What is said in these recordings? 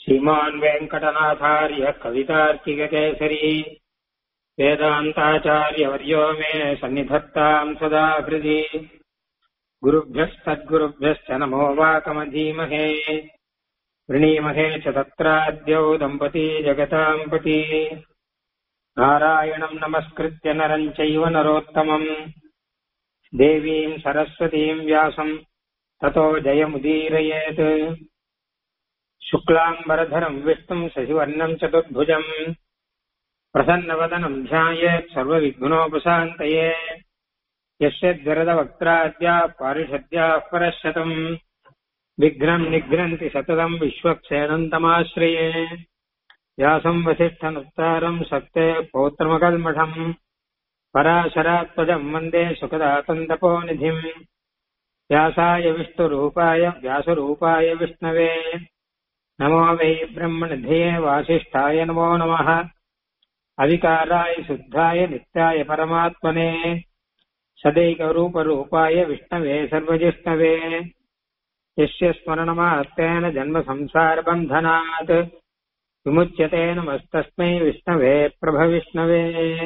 श्रीमान् वेङ्कटनाथार्य कवितार्किककेसरी वेदान्ताचार्यवर्यो मे सन्निधत्ताम् सदा हृदि गुरुभ्यस्तद्गुरुभ्यश्च नमो वाकमधीमहे वृणीमहे च तत्राद्यौ दम्पती जगताम् पति नारायणम् नमस्कृत्य नरम् चैव नरोत्तमम् देवीम् सरस्वतीम् व्यासम् ततो जयमुदीरयेत् शुक्लाम्बरधरम् विष्णुम् शशिवर्णम् चतुर्भुजम् प्रसन्नवदनम् ध्यायेत् सर्वविघ्नोपशान्तये यस्य द्विरदवक्त्राद्याः पारिषद्याः परशतम् विघ्नम् निघ्नन्ति सततम् विश्वक्षेणन्तमाश्रये व्यासम् वसिष्ठनुत्तारम् सत्ते पौत्रमकल्मषम् पराशरात्मजम् वन्दे सुखदातन्दपोनिधिम् व्यासाय विष्णुरूपाय व्यासरूपाय विष्णवे नमो वै ब्रह्मनिधये वासिष्ठाय नमो नमः अविकाराय शुद्धाय नित्याय परमात्मने सदैकरूपरूपाय विष्णवे सर्वजिष्णवे यस्य स्मरणमात्तेन जन्मसंसारबन्धनात् विमुच्यते नमस्तस्मै विष्णवे प्रभविष्णवे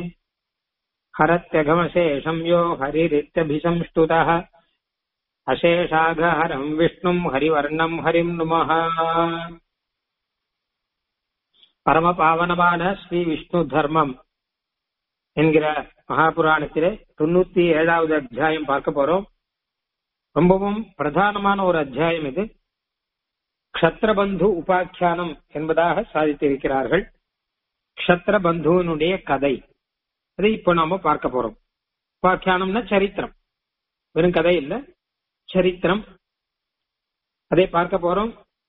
हरत्यघमशेषं यो हरिरित्यभिसंस्तुतः அசேஷாகஹரம் விஷ்ணும் ஹரிவர்ணம் ஹரிம் நுமஹ பரம பாவனமான ஸ்ரீ விஷ்ணு தர்மம் என்கிற மகாபுராணத்திலே தொண்ணூத்தி ஏழாவது அத்தியாயம் பார்க்க போறோம் ரொம்பவும் பிரதானமான ஒரு அத்தியாயம் இது க்ஷத்ரபந்து உபாக்கியானம் என்பதாக சாதித்திருக்கிறார்கள் க்ஷத்ரபந்துவனுடைய கதை அதை இப்போ நாம பார்க்க போறோம் உபாக்கியானம்னா சரித்திரம் வெறும் கதை இல்லை சரித்திரம் அதை பார்க்க போறோம்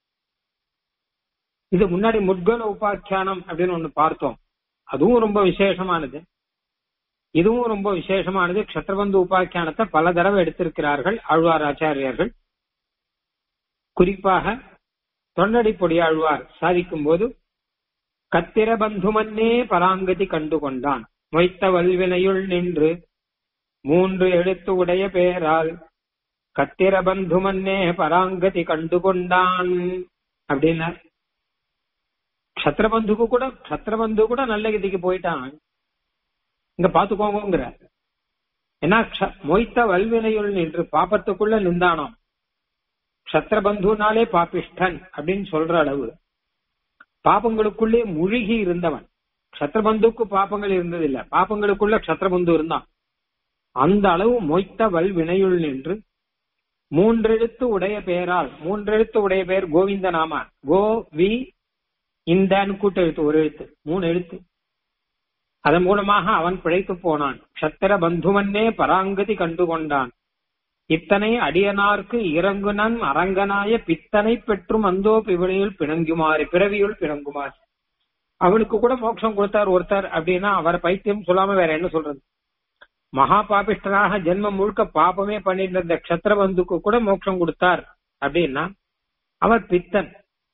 இது முன்னாடி முட்கல உபாக்கியானம் அப்படின்னு ஒண்ணு பார்த்தோம் அதுவும் ரொம்ப விசேஷமானது இதுவும் ரொம்ப விசேஷமானது க்ஷத்ரபந்து உபாக்கியானத்தை பல தடவை எடுத்திருக்கிறார்கள் ஆழ்வார் ஆச்சாரியர்கள் குறிப்பாக தொண்டடி பொடி ஆழ்வார் சாதிக்கும் போது கத்திர பந்துமன்னே பராங்கதி கண்டு கொண்டான் மொய்த்த வல்வினையுள் நின்று மூன்று எழுத்து உடைய பேரால் கத்திர பந்துமன்னே பராங்கதி கண்டு கொண்டான் அப்படின்னார் கத்திரபந்துக்கு கூட கத்திரபந்து கூட நல்ல கதிக்கு போயிட்டான் இங்க பாத்துக்கோங்கிற ஏன்னா மொய்த்த வல்வினையுள் நின்று பாப்பத்துக்குள்ள நின்றானாம் கத்திரபந்துனாலே பாப்பிஷ்டன் அப்படின்னு சொல்ற அளவு பாப்பங்களுக்குள்ளே முழுகி இருந்தவன் கத்திரபந்துக்கு பாப்பங்கள் இருந்ததில்லை பாப்பங்களுக்குள்ள கத்திரபந்து இருந்தான் அந்த அளவு மொய்த்த வல் வினையுள் நின்று மூன்றெழுத்து உடைய பெயரால் மூன்றெழுத்து உடைய பெயர் கோவிந்த நாம கோ வி இந்த கூட்ட எழுத்து ஒரு எழுத்து மூணு எழுத்து அதன் மூலமாக அவன் பிழைத்து போனான் சத்திர பந்துமன்னே பராங்கதி கண்டு கொண்டான் இத்தனை அடியனார்க்கு இறங்குனன் அரங்கனாய பித்தனை பெற்றும் அந்தோ பிவினையுள் பிணங்குமாறு பிறவியுள் பிணங்குமாறு அவனுக்கு கூட மோட்சம் கொடுத்தார் ஒருத்தர் அப்படின்னா அவர் பைத்தியம் சொல்லாம வேற என்ன சொல்றது மகா பாபிஷ்டனாக ஜென்மம் முழுக்க பாபமே பண்ணிட்டு இருந்த கஷத்திரபந்துக்கு கூட மோட்சம் கொடுத்தார் அப்படின்னா அவர் பித்தன்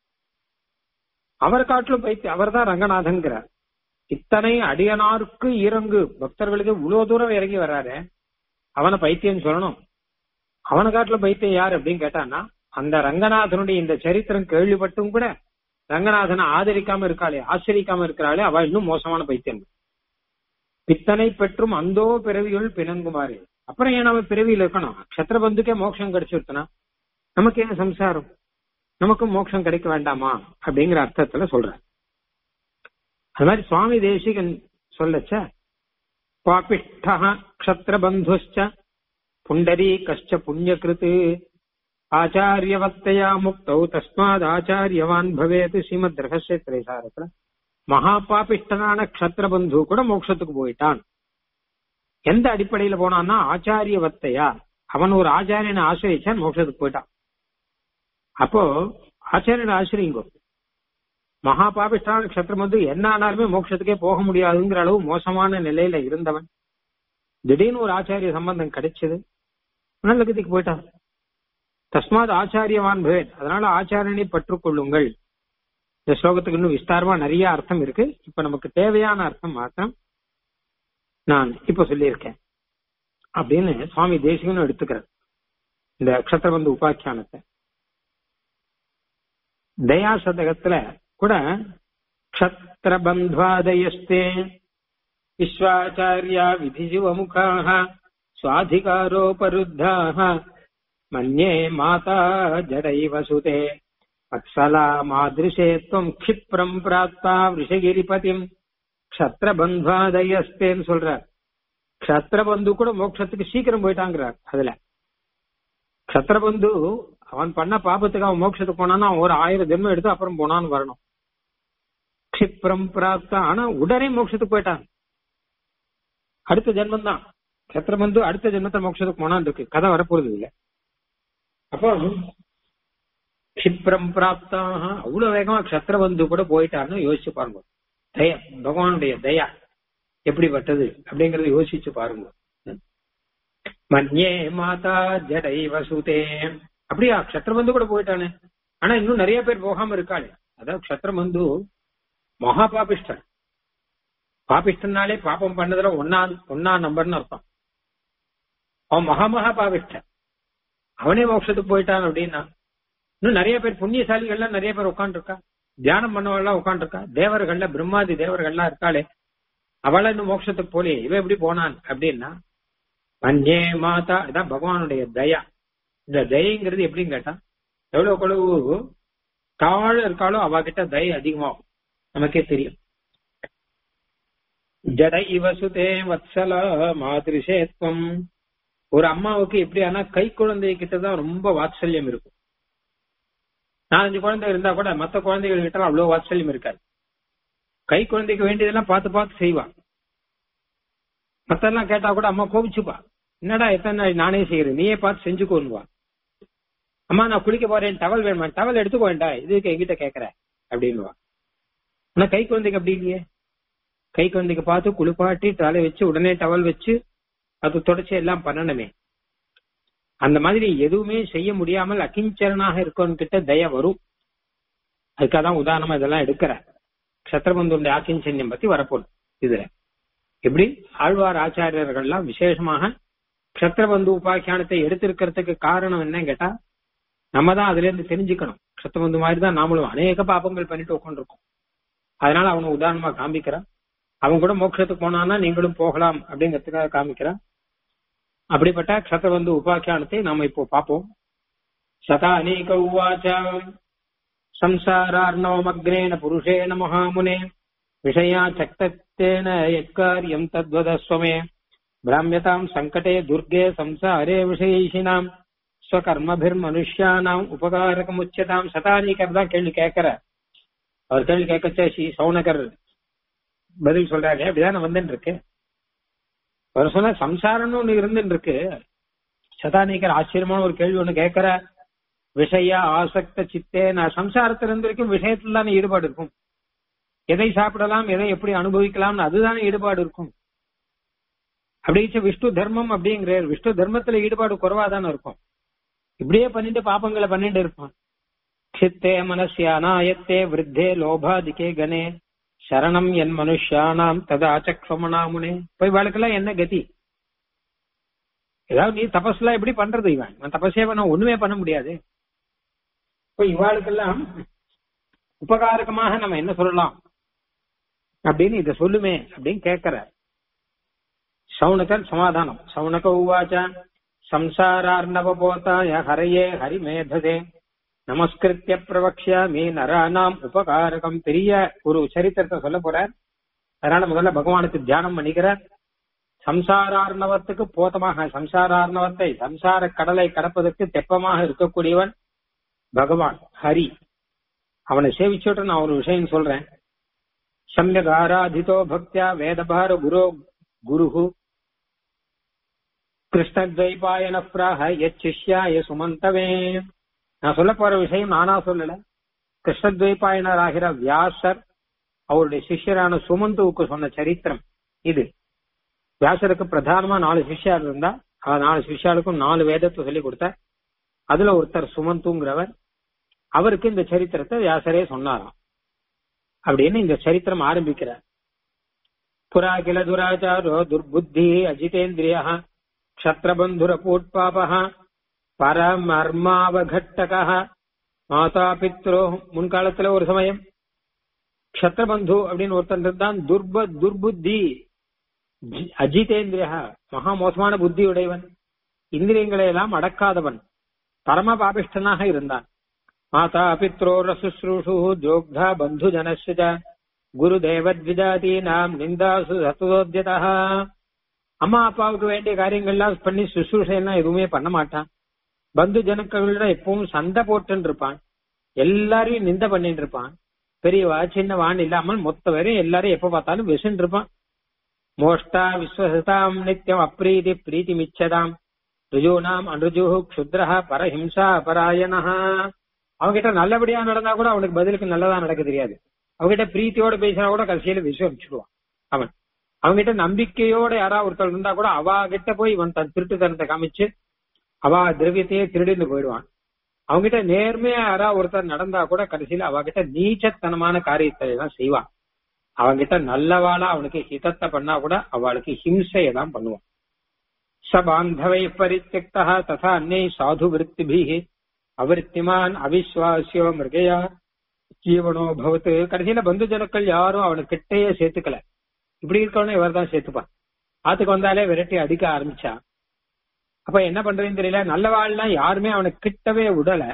அவர் காட்டிலும் பைத்தி அவர் தான் ரங்கநாதன்கிறார் இத்தனை அடியனாருக்கு இறங்கு பக்தர்களுக்கு இவ்வளவு தூரம் இறங்கி வர்றாரு அவனை பைத்தியம் சொல்லணும் அவனை காட்டுல பைத்தியம் யார் அப்படின்னு கேட்டான்னா அந்த ரங்கநாதனுடைய இந்த சரித்திரம் கேள்விப்பட்டும் கூட ரங்கநாதனை ஆதரிக்காம இருக்காளே ஆச்சரிக்காம இருக்கிறாளே அவ இன்னும் மோசமான பைத்தியம் பித்தனை பெற்றும் அந்தோ பிறவியுள் பிணங்குமாறு அப்புறம் ஏன் நம்ம பிறவியில் இருக்கணும் கஷத்திரபந்துக்கே மோட்சம் கிடைச்சிருத்தனா நமக்கு ஏன் சம்சாரம் நமக்கு மோட்சம் கிடைக்க வேண்டாமா அப்படிங்கிற அர்த்தத்துல சொல்ற அது மாதிரி சுவாமி தேசிகன் சொல்லச்ச பாபிஷ்டா க்ஷத்ரபந்துஷ்ட புண்டரீ கஷ்ட புண்ணியகிருத்து ஆச்சாரியவத்தையா முக்தௌ தஸ்மாத் ஆச்சாரியவான் பவேது ஸ்ரீமத் ரகசிய திரைசாரத்துல மகா பாபிஷ்டனான க்ஷத்ரபந்து கூட மோட்சத்துக்கு போயிட்டான் எந்த அடிப்படையில போனான்னா ஆச்சாரியவத்தையா அவன் ஒரு ஆச்சாரியனை ஆசிரிச்சான் மோட்சத்துக்கு போயிட்டான் அப்போ ஆச்சாரியனை ஆசிரியுங்கோ மகா பாபிஷ்டான க்ஷத்ரபந்து என்ன ஆனாலுமே மோட்சத்துக்கே போக முடியாதுங்கிற அளவு மோசமான நிலையில இருந்தவன் திடீர்னு ஒரு ஆச்சாரிய சம்பந்தம் கிடைச்சது நல்ல கதிக்கு போயிட்டான் தஸ்மாத் ஆச்சாரியவான் பவேத் அதனால ஆச்சாரியனை பற்றுக்கொள்ளுங்கள் இந்த ஸ்லோகத்துக்கு இன்னும் விஸ்தாரமா நிறைய அர்த்தம் இருக்கு இப்ப நமக்கு தேவையான அர்த்தம் மாத்திரம் நான் இப்ப சொல்லியிருக்கேன் அப்படின்னு சுவாமி தேசிகனும் எடுத்துக்கிறார் இந்த அக்ஷத்திரபந்து உபாக்கியானத்தை தயா சதகத்துல கூட க்ஷத்ரபந்த்வாதயஸ்தே விஸ்வாச்சாரியா விதிசிவமுகாः स्वाधिकारोपरुद्धाः मन्ये माता जडैव सुते वत्सला मादृशे त्वम् क्षिप्रम् प्राप्ता விஷகிரிபதிம் க்ஷத்ரபந்த்வாதயஸ்தேன்னு சொல்றார் க்ஷத்ரபந்து கூட மோட்சத்துக்கு சீக்கிரம் போயிட்டாங்கிறார் அதுல க்ஷத்ரபந்து அவன் பண்ண பாபத்துக்கு அவன் மோட்சத்துக்கு போனான்னா அவன் ஒரு ஆயிரம் ஜென்மம் எடுத்து அப்புறம் போனான்னு வரணும் க்ஷிப்ரம் பிராப்தா ஆனா உடனே மோட்சத்துக்கு போயிட்டான் அடுத்த ஜென்மம் தான் சத்திரபந்து அடுத்த ஜென்மத்தை மோட்சத்துக்கு போனான் இருக்கு கதை வரப்போறது இல்ல அப்போ க்ஷிப்ரம் பிராப்தாக அவ்வளவு வேகமா க்ஷத்ரபந்து கூட போயிட்டான்னு யோசிச்சு பாருங்க தயா பகவானுடைய தயா எப்படிப்பட்டது அப்படிங்கறத யோசிச்சு பாருங்க மன்யே மாதா ஜடை வசுதே அப்படியா க்ஷத்ரபந்து கூட போயிட்டானே ஆனா இன்னும் நிறைய பேர் போகாம இருக்காளே அதாவது க்ஷத்ரபந்து மகா பாபிஷ்டன் பாபிஷ்டன்னாலே பாப்பம் பண்ணதுல ஒன்னா ஒன்னா நம்பர்னு அர்த்தம் அவன் மகா மகா பாபிஷ்டன் அவனே மோட்சத்துக்கு போயிட்டான் அப்படின்னா இன்னும் நிறைய பேர் புண்ணியசாலிகள்லாம் நிறைய பேர் உட்காந்துருக்கா தியானம் பண்ணவெல்லாம் உட்காந்துருக்கா தேவர்கள்ல பிரம்மாதி தேவர்கள்லாம் இருக்காளே அவள இன்னும் மோட்சத்துக்கு போலே இவன் எப்படி போனான் அப்படின்னா மஞ்சே மாதா இதான் பகவானுடைய தயா இந்த தயங்கிறது எப்படின்னு கேட்டா எவ்வளவு எவ்வளவு தாழ இருக்காளோ அவகிட்ட தயை அதிகமாகும் நமக்கே தெரியும் ஜட இவசுதே வத்சல மாதிரிசேத்வம் ஒரு அம்மாவுக்கு எப்படி ஆனா கை குழந்தை கிட்டதான் ரொம்ப வாத்சல்யம் இருக்கும் நாலஞ்சு குழந்தை இருந்தா கூட மத்த குழந்தைகள் கிட்ட அவ்வளவு வாத்சல்யம் இருக்காது கை குழந்தைக்கு வேண்டியதெல்லாம் பார்த்து பார்த்து செய்வா மத்தெல்லாம் கேட்டா கூட அம்மா கோபிச்சுப்பா என்னடா எத்தனை நாள் நானே செய்யறேன் நீயே பார்த்து செஞ்சுக்கோன்னுவா அம்மா நான் குளிக்க போறேன் டவல் வேணுமா டவல் எடுத்துக்கோ வேண்டா இதுக்கு எங்கிட்ட கேக்குற அப்படின்னுவா ஆனா கை குழந்தைக்கு அப்படி இல்லையே கை குழந்தைக்கு பார்த்து குளிப்பாட்டி தலை வச்சு உடனே டவல் வச்சு அது தொடச்சி எல்லாம் பண்ணணுமே அந்த மாதிரி எதுவுமே செய்ய முடியாமல் அகிஞ்சரனாக இருக்கவன் கிட்ட தய வரும் அதுக்காக தான் உதாரணமா இதெல்லாம் எடுக்கிற சத்திரபந்துடைய ஆக்கிஞ்சன்யம் பத்தி வரப்போகுது இதுல எப்படி ஆழ்வார் ஆச்சாரியர்கள்லாம் விசேஷமாக க்ஷத்ரபந்து உபாக்கியானத்தை எடுத்திருக்கிறதுக்கு காரணம் என்னன்னு கேட்டா நம்ம தான் அதுல இருந்து தெரிஞ்சுக்கணும் க்ஷத்ரபந்து மாதிரி தான் நாமளும் அநேக பாபங்கள் பண்ணிட்டு உட்காந்துருக்கோம் அதனால அவனை உதாரணமா காமிக்கிறான் அவன் கூட மோட்சத்துக்கு போனான்னா நீங்களும் போகலாம் அப்படிங்கிறதுக்காக காமிக்கிறான் அப்படிப்பட்ட க்ஷத்ரபந்து உபாக்கியானத்தை நாம இப்போ பார்ப்போம் சதா அநேக உவாச்ச சம்சாரார்ணவமக்னேன புருஷேன மகாமுனே விஷயா சக்தத்தேன யத்காரியம் தத்வதஸ்வமே பிராமியதாம் சங்கடே துர்கே சம்சாரே விஷயீஷினாம் ஸ்வகர்மபிர்மனுஷ்யானாம் உபகாரகமுச்சதாம் சதானிகர் தான் கேள்வி கேட்கிற அவர் கேள்வி கேட்கச்சே ஸ்ரீ சௌனகர் பதில் சொல்றாரு அப்படிதான் வந்துட்டு இருக்கு அவர் சொன்ன சம்சாரம்னு ஒண்ணு இருந்துட்டு இருக்கு சதானிகர் ஆச்சரியமான ஒரு கேள்வி ஒண்ணு கேட்கிற விஷய ஆசக்த சித்தே நான் சம்சாரத்துல இருந்து வரைக்கும் விஷயத்துல தானே ஈடுபாடு இருக்கும் எதை சாப்பிடலாம் எதை எப்படி அனுபவிக்கலாம்னு அதுதானே ஈடுபாடு இருக்கும் அப்படிச்சு விஷ்ணு தர்மம் அப்படிங்கிற விஷ்ணு தர்மத்துல ஈடுபாடு குறைவா தானே இருக்கும் இப்படியே பண்ணிட்டு பாப்பங்களை பண்ணிட்டு இருப்பான் சித்தே மனசிய அநாயத்தே விருத்தே லோபாதிக்கே கனே சரணம் என் மனுஷானாம் ததா சக்ஷமனாமுனே போய் வாழ்க்கெல்லாம் என்ன கதி ஏதாவது நீ தபஸ்லாம் எப்படி பண்றது இவன் இவன் தபஸே பண்ண ஒண்ணுமே பண்ண முடியாது இப்ப இவாளுக்கெல்லாம் உபகாரகமாக நம்ம என்ன சொல்லலாம் அப்படின்னு இத சொல்லுமே அப்படின்னு கேட்கிற சவுனகர் சமாதானம் சவுனக உவாச்ச சம்சாரார்ணவ போதாய ஹரையே ஹரிமேததே நமஸ்கிருத்திய பிரவக்ஷாமி நரானாம் உபகாரகம் பெரிய ஒரு சரித்திரத்தை சொல்ல போறார் அதனால முதல்ல பகவானுக்கு தியானம் பண்ணிக்கிறார் சம்சாரார்ணவத்துக்கு போதமாக சம்சாரார்ணவத்தை சம்சார கடலை கடப்பதற்கு தெப்பமாக இருக்கக்கூடியவன் பகவான் ஹரி அவனை சேவிச்சுட்டு நான் ஒரு விஷயம் சொல்றேன் சமயக் ஆராதிதோ பக்தியா வேதபார குரோ குருஹு கிருஷ்ணத்வைபாயன பிராக எச்சிஷ்யாய சுமந்தவே நான் சொல்ல போற விஷயம் நானா சொல்லல கிருஷ்ணத்வைபாயனராகிற வியாசர் அவருடைய சிஷ்யரான சுமந்துவுக்கு சொன்ன சரித்திரம் இது வியாசருக்கு பிரதானமா நாலு சிஷ்யார் இருந்தா அந்த நாலு சிஷ்யாளுக்கும் நாலு வேதத்தை சொல்லி கொடுத்தார் அதுல ஒருத்தர் சுமந்துங்கிறவர் அவருக்கு இந்த சரித்திரத்தை வியாசரே சொன்னாராம் அப்படின்னு இந்த சரித்திரம் ஆரம்பிக்கிறார் புரா கில துராச்சாரோ துர்புத்தி அஜிதேந்திரிய க்ஷத்ரபந்துர பூட்பாப பரமர்மாவகட்டக மாதா பித்ரோ முன்காலத்துல ஒரு சமயம் க்ஷத்ரபந்து அப்படின்னு ஒருத்தன் இருந்தான் துர்ப துர்புத்தி ஜி- அஜிதேந்திரியா மகா மோசமான புத்தி உடையவன் இந்திரியங்களை எல்லாம் அடக்காதவன் பரம பாபிஷ்டனாக இருந்தான் மாதா பித்ரோர சுஸ்ரூஷு ஜோக்தா பந்து ஜனஸ்ய குரு தேவத்விஜாதீனாம் நிந்தாசு சத்துதோத்தியதா அம்மா அப்பாவுக்கு வேண்டிய காரியங்கள்லாம் பண்ணி சுசுரூஷை எல்லாம் எதுவுமே பண்ண மாட்டான் பந்து ஜனக்களோட எப்பவும் சண்டை போட்டுன்னு இருப்பான் எல்லாரையும் நிந்த பண்ணிட்டு இருப்பான் பெரியவா சின்னவான் இல்லாமல் மொத்த வரையும் எல்லாரும் எப்ப பார்த்தாலும் விசுன்னு இருப்பான் மோஷ்டா விஸ்வசதாம் நித்தியம் அப்ரீதி பிரீத்தி மிச்சதாம் ருஜூனாம் அனுஜு க்ஷுத்ரஹ பரஹிம்சா பராயணஹா அவன்கிட்ட நல்லபடியா நடந்தா கூட அவனுக்கு பதிலுக்கு நல்லதா நடக்க தெரியாது அவன்கிட்ட பிரீத்தியோட பேசினா கூட கடைசியில விஷயம் அனுப்பிச்சிடுவான் அவன் அவன்கிட்ட நம்பிக்கையோட யாராவது ஒருத்தர் இருந்தா கூட அவ கிட்ட போய் இவன் தன் திருட்டுத்தனத்தை காமிச்சு அவ திரவியத்தையே திருடின்னு போயிடுவான் அவங்கிட்ட நேர்மையா யாராவது ஒருத்தர் நடந்தா கூட கடைசியில அவகிட்ட நீச்சத்தனமான காரியத்தை எல்லாம் செய்வான் அவங்கிட்ட நல்லவாளா அவனுக்கு ஹிதத்தை பண்ணா கூட அவளுக்கு ஹிம்சையை தான் பண்ணுவான் ச பாந்தவை பரித்தியக்தா ததா அன்னை சாது விருத்திபிஹி அவிருத்திமான் அவிஸ்வாசியோ மிருகயா ஜீவனோ பவத்து கடைசியில பந்து ஜனக்கள் யாரும் அவனுக்கு கிட்டையே சேர்த்துக்கல இப்படி இருக்கவனே இவர் தான் சேர்த்துப்பான் ஆத்துக்கு வந்தாலே விரட்டி அடிக்க ஆரம்பிச்சா அப்ப என்ன பண்றதுன்னு தெரியல நல்லவாள்லாம் யாருமே அவனுக்கு கிட்டவே விடல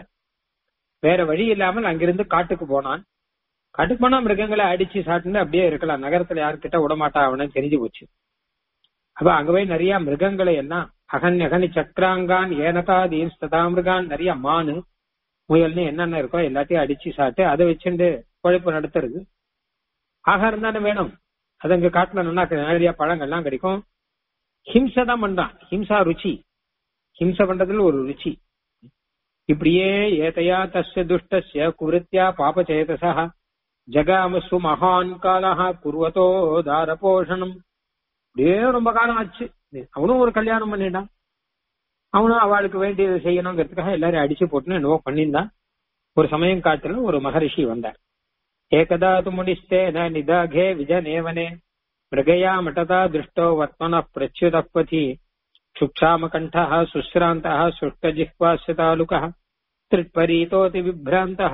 வேற வழி இல்லாமல் அங்கிருந்து காட்டுக்கு போனான் காட்டுக்கு போனா மிருகங்களை அடிச்சு சாட்டுன்னு அப்படியே இருக்கலாம் நகரத்துல யாருக்கிட்ட விடமாட்டா அவனு தெரிஞ்சு போச்சு அப்ப அங்க போய் நிறைய மிருகங்களை எல்லாம் அகன் அகனி சக்கராங்கான் ஏனதா தீன்ஸ்ததா மிருகான் நிறைய மானு முயல்னு என்னென்ன இருக்கோ எல்லாத்தையும் அடிச்சு சாட்டு அதை வச்சுட்டு குழைப்பு நடத்துறது ஆகாரம் தானே வேணும் அது அங்க காட்டுல நல்லா நிறைய பழங்கள்லாம் கிடைக்கும் ஹிம்சை தான் பண்றான் ஹிம்சா ருச்சி ஹிம்சை பண்றதுல ஒரு ருச்சி இப்படியே ஏதையா தஸ்ய துஷ்டஸ்ய குருத்தியா பாபச்சேதசா ஜகாமசு மகான் காலஹா குருவதோ தாரபோஷணம் அப்படியே ரொம்ப காலம் ஆச்சு அவனும் ஒரு கல்யாணம் பண்ணிட்டான் அவனும் அவளுக்கு வேண்டியதை செய்யணுங்கிறதுக்காக எல்லாரும் அடிச்சு போட்டுன்னு என்னவோ பண்ணியிருந்தான் ஒரு சமயம் காட்டுல ஒரு மகரிஷி வந்தார் ஏகதா து முனிஸ்தேன நிதாகே விஜநேவனே மிருகயா மட்டதா திருஷ்டோ வர்த்தன பிரச்சுதப்பதி சுக்ஷாமகண்டः சுஸ்ராந்தः சுஷ்டजिह्वास्यतालुकः त्रिट्परीतोति விப்ராந்தः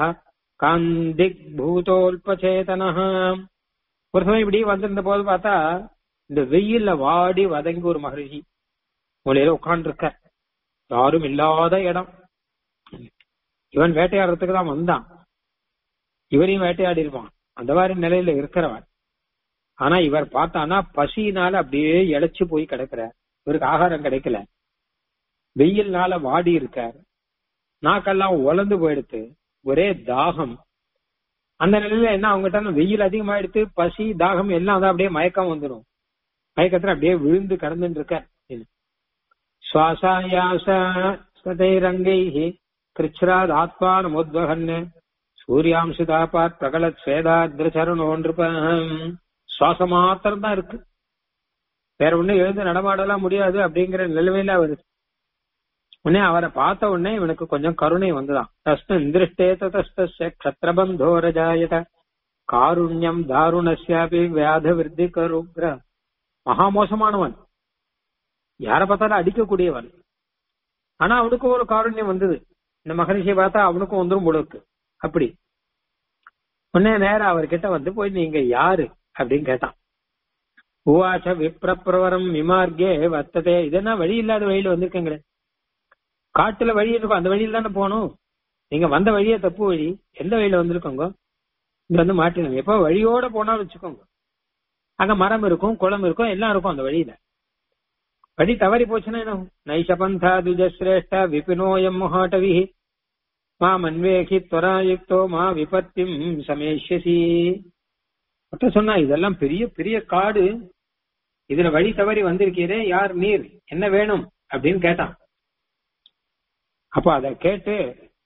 காந்திக்பூதோல்பச்சேதனः ஒரு சமயம் இப்படி வந்திருந்த போது பார்த்தா இந்த வெயில்ல வாடி வதங்கி ஒரு மகரிஷி மூலையில உட்கார்ந்து இருக்க யாரும் இல்லாத இடம் இவன் வேட்டையாடுறதுக்கு தான் வந்தான் இவரையும் வேட்டையாடி இருப்பான் அந்த மாதிரி நிலையில இருக்கிறவன் ஆனா இவர் பார்த்தானா பசியினால அப்படியே இழைச்சு போய் கிடக்குறார் இவருக்கு ஆகாரம் கிடைக்கல வெயில்னால வாடி இருக்கார் நாக்கெல்லாம் உலர்ந்து போயிடுத்து ஒரே தாகம் அந்த நிலையில என்ன அவங்ககிட்ட வெயில் அதிகமாயிடுத்து பசி தாகம் எல்லாம் வந்து அப்படியே மயக்கம் வந்துடும் மயக்கத்துல அப்படியே விழுந்து கடந்துட்டு இருக்க சுவாசாயாச சதைரங்கைஹி கிருச்ராத் ஆத்மானமுத்வகன் சூரியாம்சுதாபாத் பிரகலத் ஸ்வேதாத்ரச்சரணோ நிருபம் சுவாசம் மாத்திரம் தான் இருக்கு வேற ஒண்ணும் எழுந்து நடமாடலாம் முடியாது அப்படிங்கிற நிலைமையில அவர் உடனே அவரை பார்த்த உடனே இவனுக்கு கொஞ்சம் கருணை வந்துதான் தஸ்மின் திருஷ்டேத தஸ்தஸ்ய க்ஷத்ரபந்தோ ரஜாயத காருண்யம் தாருணஸ்யாபி வியாத விருத்தி கருக்ர மகா மோசமானவன் யார பார்த்தாலும் அடிக்கக்கூடியவன் ஆனா அவனுக்கு ஒரு காருண்யம் வந்தது இந்த மகரிஷியை பார்த்தா அவனுக்கும் வந்துரும் போல இருக்கு அப்படி உடனே நேரம் அவர்கிட்ட வந்து போய் நீங்க யாரு அப்படின்னு கேட்டான் உவாச்ச விப்ரப்பிரவரம் விமார்கே வர்த்ததே இதெல்லாம் வழி இல்லாத வழியில வந்திருக்கீங்களே காட்டுல வழி இருக்கும் அந்த வழியில தானே போகணும் நீங்க வந்த வழியே தப்பு வழி எந்த வழியில வந்திருக்கோங்க இங்க வந்து மாட்டினுங்க எப்ப வழியோட போனா வச்சுக்கோங்க அங்க மரம் இருக்கும் குளம் இருக்கும் எல்லாம் இருக்கும் அந்த வழியில வழி தவறி போச்சுன்னா என்ன நைஷபந்தா துஜஸ்ரேஷ்ட விபினோயம் மகாட்டவி மா மன்வேகி துவராயுக்தோ மா விபத்திம் சமேஷசி அப்ப சொன்னா இதெல்லாம் பெரிய பெரிய காடு இதுல வழி தவறி வந்திருக்கிறே யார் நீர் என்ன வேணும் அப்படின்னு கேட்டான் அப்ப அத கேட்டு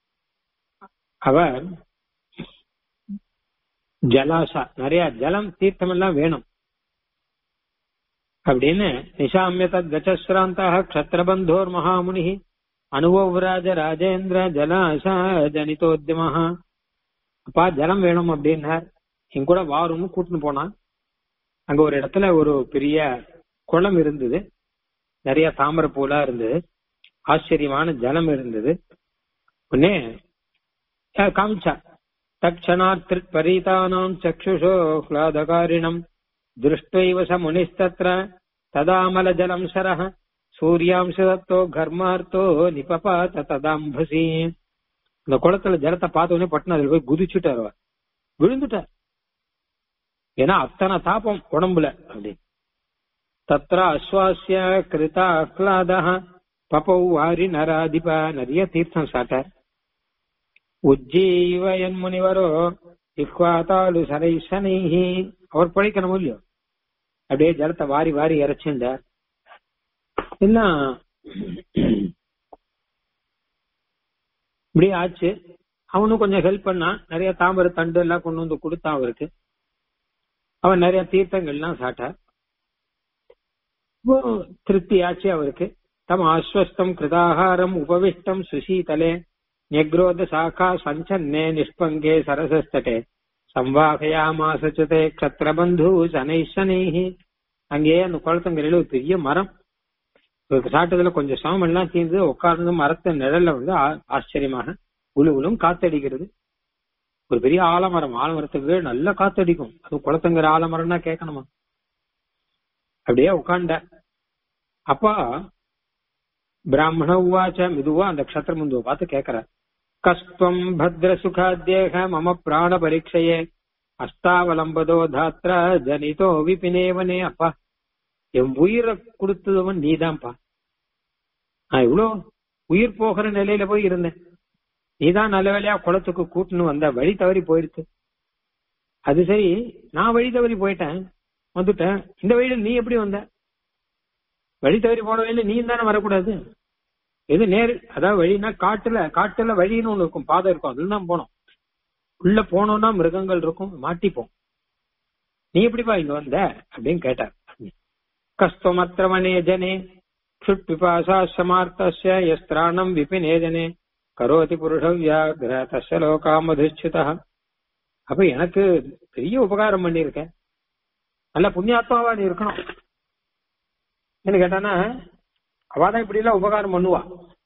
அவர் ஜலாசா நிறைய ஜலம் தீர்த்தம் எல்லாம் வேணும் அப்படின்னு நிஷாமிய தத் கச்சஸ்ராந்தாக க்ஷத்ரபந்தோர் மகாமுனி அனுபவராஜ ராஜேந்திர ஜலாசா ஜனிதோத்தியமா அப்பா ஜலம் வேணும் அப்படின்னார் என் கூட வாரும்னு கூட்டின்னு போனான் அங்க ஒரு இடத்துல ஒரு பெரிய குளம் இருந்தது நிறைய தாமரை பூலா இருந்தது ஆச்சரியமான ஜலம் இருந்தது உடனே காமிச்சா तक्षणात्रिपरीतानाम् चक्षुषो ह्लादकारिणम् दृष्ट्वैव स मुनिस्तत्र तदामलजलम् सरः சூரியாம்சத்தோ கர்மார்த்தோ நிபபாத ததாம்பசி இந்த குளத்துல ஜலத்தை பார்த்த உடனே பட்டுன்னு அதுல போய் குதிச்சுட்டார் அவர் விழுந்துட்டார் ஏன்னா அத்தனை தாபம் உடம்புல அப்படின்னு தத்ர அஸ்வாசிய கிருதா அஹ்லாதா பபௌ வாரி நராதிப நிறைய தீர்த்தம் சாட்டார் உஜ்ஜீவ என் முனிவரோ இக்வாத்தாலு சரை சனைஹி அவர் பழிக்கணும் இல்லையோ அப்படியே ஜலத்தை வாரி வாரி இறைச்சுண்டார் எல்லாம் இப்படி ஆச்சு அவனும் கொஞ்சம் ஹெல்ப் பண்ணான் நிறைய தாமரை தண்டு எல்லாம் கொண்டு வந்து கொடுத்தான் அவருக்கு அவன் நிறைய தீர்த்தங்கள்லாம் சாட்டார் திருப்தி ஆச்சு அவருக்கு தம் ஆஸ்வஸ்தம் கிருதாகாரம் உபவிஷ்டம் சுசீதலே ஞக்ரோத சாக்கா சஞ்சன்னே நிஷ்பங்கே சரசஸ்தட்டே சம்வாகயாமாசச்சதே கத்திரபந்து சனை சனைஹி அங்கேயே அந்த குளத்தங்கரையில ஒரு பெரிய மரம் இவருக்கு சாட்டத்துல கொஞ்சம் சமம் எல்லாம் தீர்ந்து உட்கார்ந்து மரத்த நிழல்ல வந்து ஆச்சரியமாக உழுவுலும் காத்தடிக்கிறது ஒரு பெரிய ஆலமரம் ஆலமரத்துக்கு நல்ல காத்தடிக்கும் அது குளத்தங்கிற ஆலமரம்னா கேட்கணுமா அப்படியே உட்காண்ட அப்பா பிராமண உவாச்ச மெதுவா அந்த க்ஷத்திர முந்துவை பார்த்து கேக்குற கஸ்பம் பத்ர சுகாத்தேக மம பிராண பரீட்சையே அஸ்தாவலம்பதோ தாத்ரா ஜனிதோ விபினேவனே அப்பா என் உயிரை கொடுத்தவன் நீதான்ப்பா நான் இவ்வளோ உயிர் போகிற நிலையில போய் இருந்தேன் நீதான் நல்ல வேலையா குளத்துக்கு கூட்டுன்னு வந்த வழி தவறி போயிடுச்சு அது சரி நான் வழி தவறி போயிட்டேன் வந்துட்டேன் இந்த வழியில நீ எப்படி வந்த வழி தவறி போன வழியில நீ தானே வரக்கூடாது எது நேரு அதாவது வழினா காட்டுல காட்டுல வழின்னு ஒண்ணு இருக்கும் பாதை இருக்கும் அதுல தான் போனோம் உள்ள போனோம்னா மிருகங்கள் இருக்கும் மாட்டிப்போம் நீ எப்படிப்பா இங்க வந்த அப்படின்னு கேட்டார் கஸ்தமத்திர மனே ஜனே क्षुट्पिपासा समार्तस्य यस्त्राणम् विपिने जने கரோதி புருஷ வியாகிர தஸ்ய லோகாமதிஷ்டிதா அப்ப எனக்கு பெரிய உபகாரம் பண்ணிருக்க நல்ல புண்ணியாத்மாவா நீ இருக்கணும் என்ன கேட்டானா அவாதான் இப்படி எல்லாம் உபகாரம் பண்ணுவா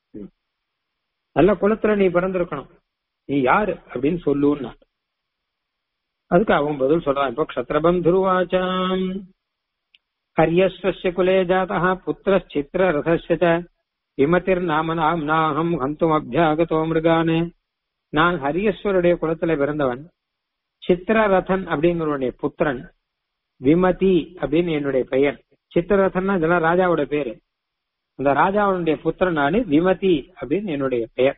நல்ல குலத்துல நீ பிறந்திருக்கணும் நீ யாரு அப்படின்னு சொல்லுன்னா அதுக்கு அவன் பதில் சொல்றான் இப்போ க்ஷத்ரபந்துருவாச்சாம் ஹரியஸ்வஸ்ய குலே ஜாதः புத்திரச்சித்திர ரதஸ்ய ச விமதிர் நாம நாமநாகம் ஹந்தும் அபியாகதோ மிருகானே நான் ஹரியஸ்வருடைய குலத்துல பிறந்தவன் சித்திரரதன் அப்படிங்கிறவனுடைய புத்திரன் விமதி அப்படின்னு என்னுடைய பெயர் சித்திரரதன்னா இதெல்லாம் ராஜாவோட பேரு அந்த ராஜாவுடைய புத்திரன் நானு விமதி அப்படின்னு என்னுடைய பெயர்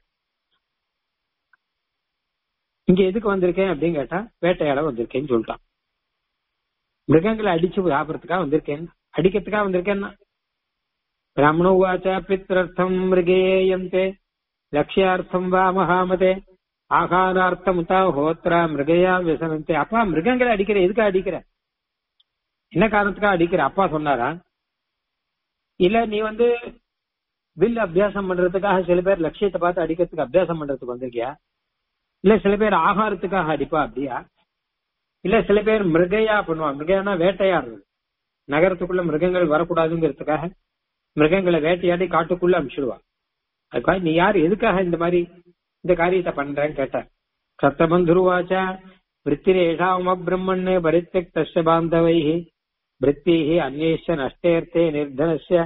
இங்க எதுக்கு வந்திருக்கேன் அப்படின்னு கேட்டா வேட்டையாட வந்திருக்கேன்னு சொல்லிட்டான் மிருகங்களை அடிச்சு சாப்பிடறதுக்காக வந்திருக்கேன் அடிக்கிறதுக்காக வந்திருக்கேன்னா பிராமண உவாச்ச பித்ரர்த்தம் மிருகேயந்தே லட்சியார்த்தம் வா மகாமதே ஆகாரார்த்தம் உத்தா ஹோத்ரா மிருகையா விசனந்தே அப்பா மிருகங்களை அடிக்கிற எதுக்காக அடிக்கிற என்ன காரணத்துக்காக அடிக்கிற அப்பா சொன்னாரா இல்ல நீ வந்து வில் அபியாசம் பண்றதுக்காக சில பேர் லட்சியத்தை பார்த்து அடிக்கிறதுக்கு அபியாசம் பண்றதுக்கு வந்திருக்கியா இல்ல சில பேர் ஆகாரத்துக்காக அடிப்பா அப்படியா இல்ல சில பேர் மிருகையா பண்ணுவாங்க மிருகையானா வேட்டையாடுறது நகரத்துக்குள்ள மிருகங்கள் வரக்கூடாதுங்கிறதுக்காக மிருகங்களை வேட்டையாடி காட்டுக்குள்ள அனுப்பிச்சிடுவா அதுக்காக நீ யார் எதுக்காக இந்த மாதிரி இந்த காரியத்தை பண்றேன்னு கேட்டார் சத்தபந்துருவாச்சா விற்த்திரேஷாம பிரம்மண்ணே பரித்தக் தஸ்ய பாந்தவை விற்பி அந்நேஷ நஷ்டேர்த்தே நிர்தனஸ்ய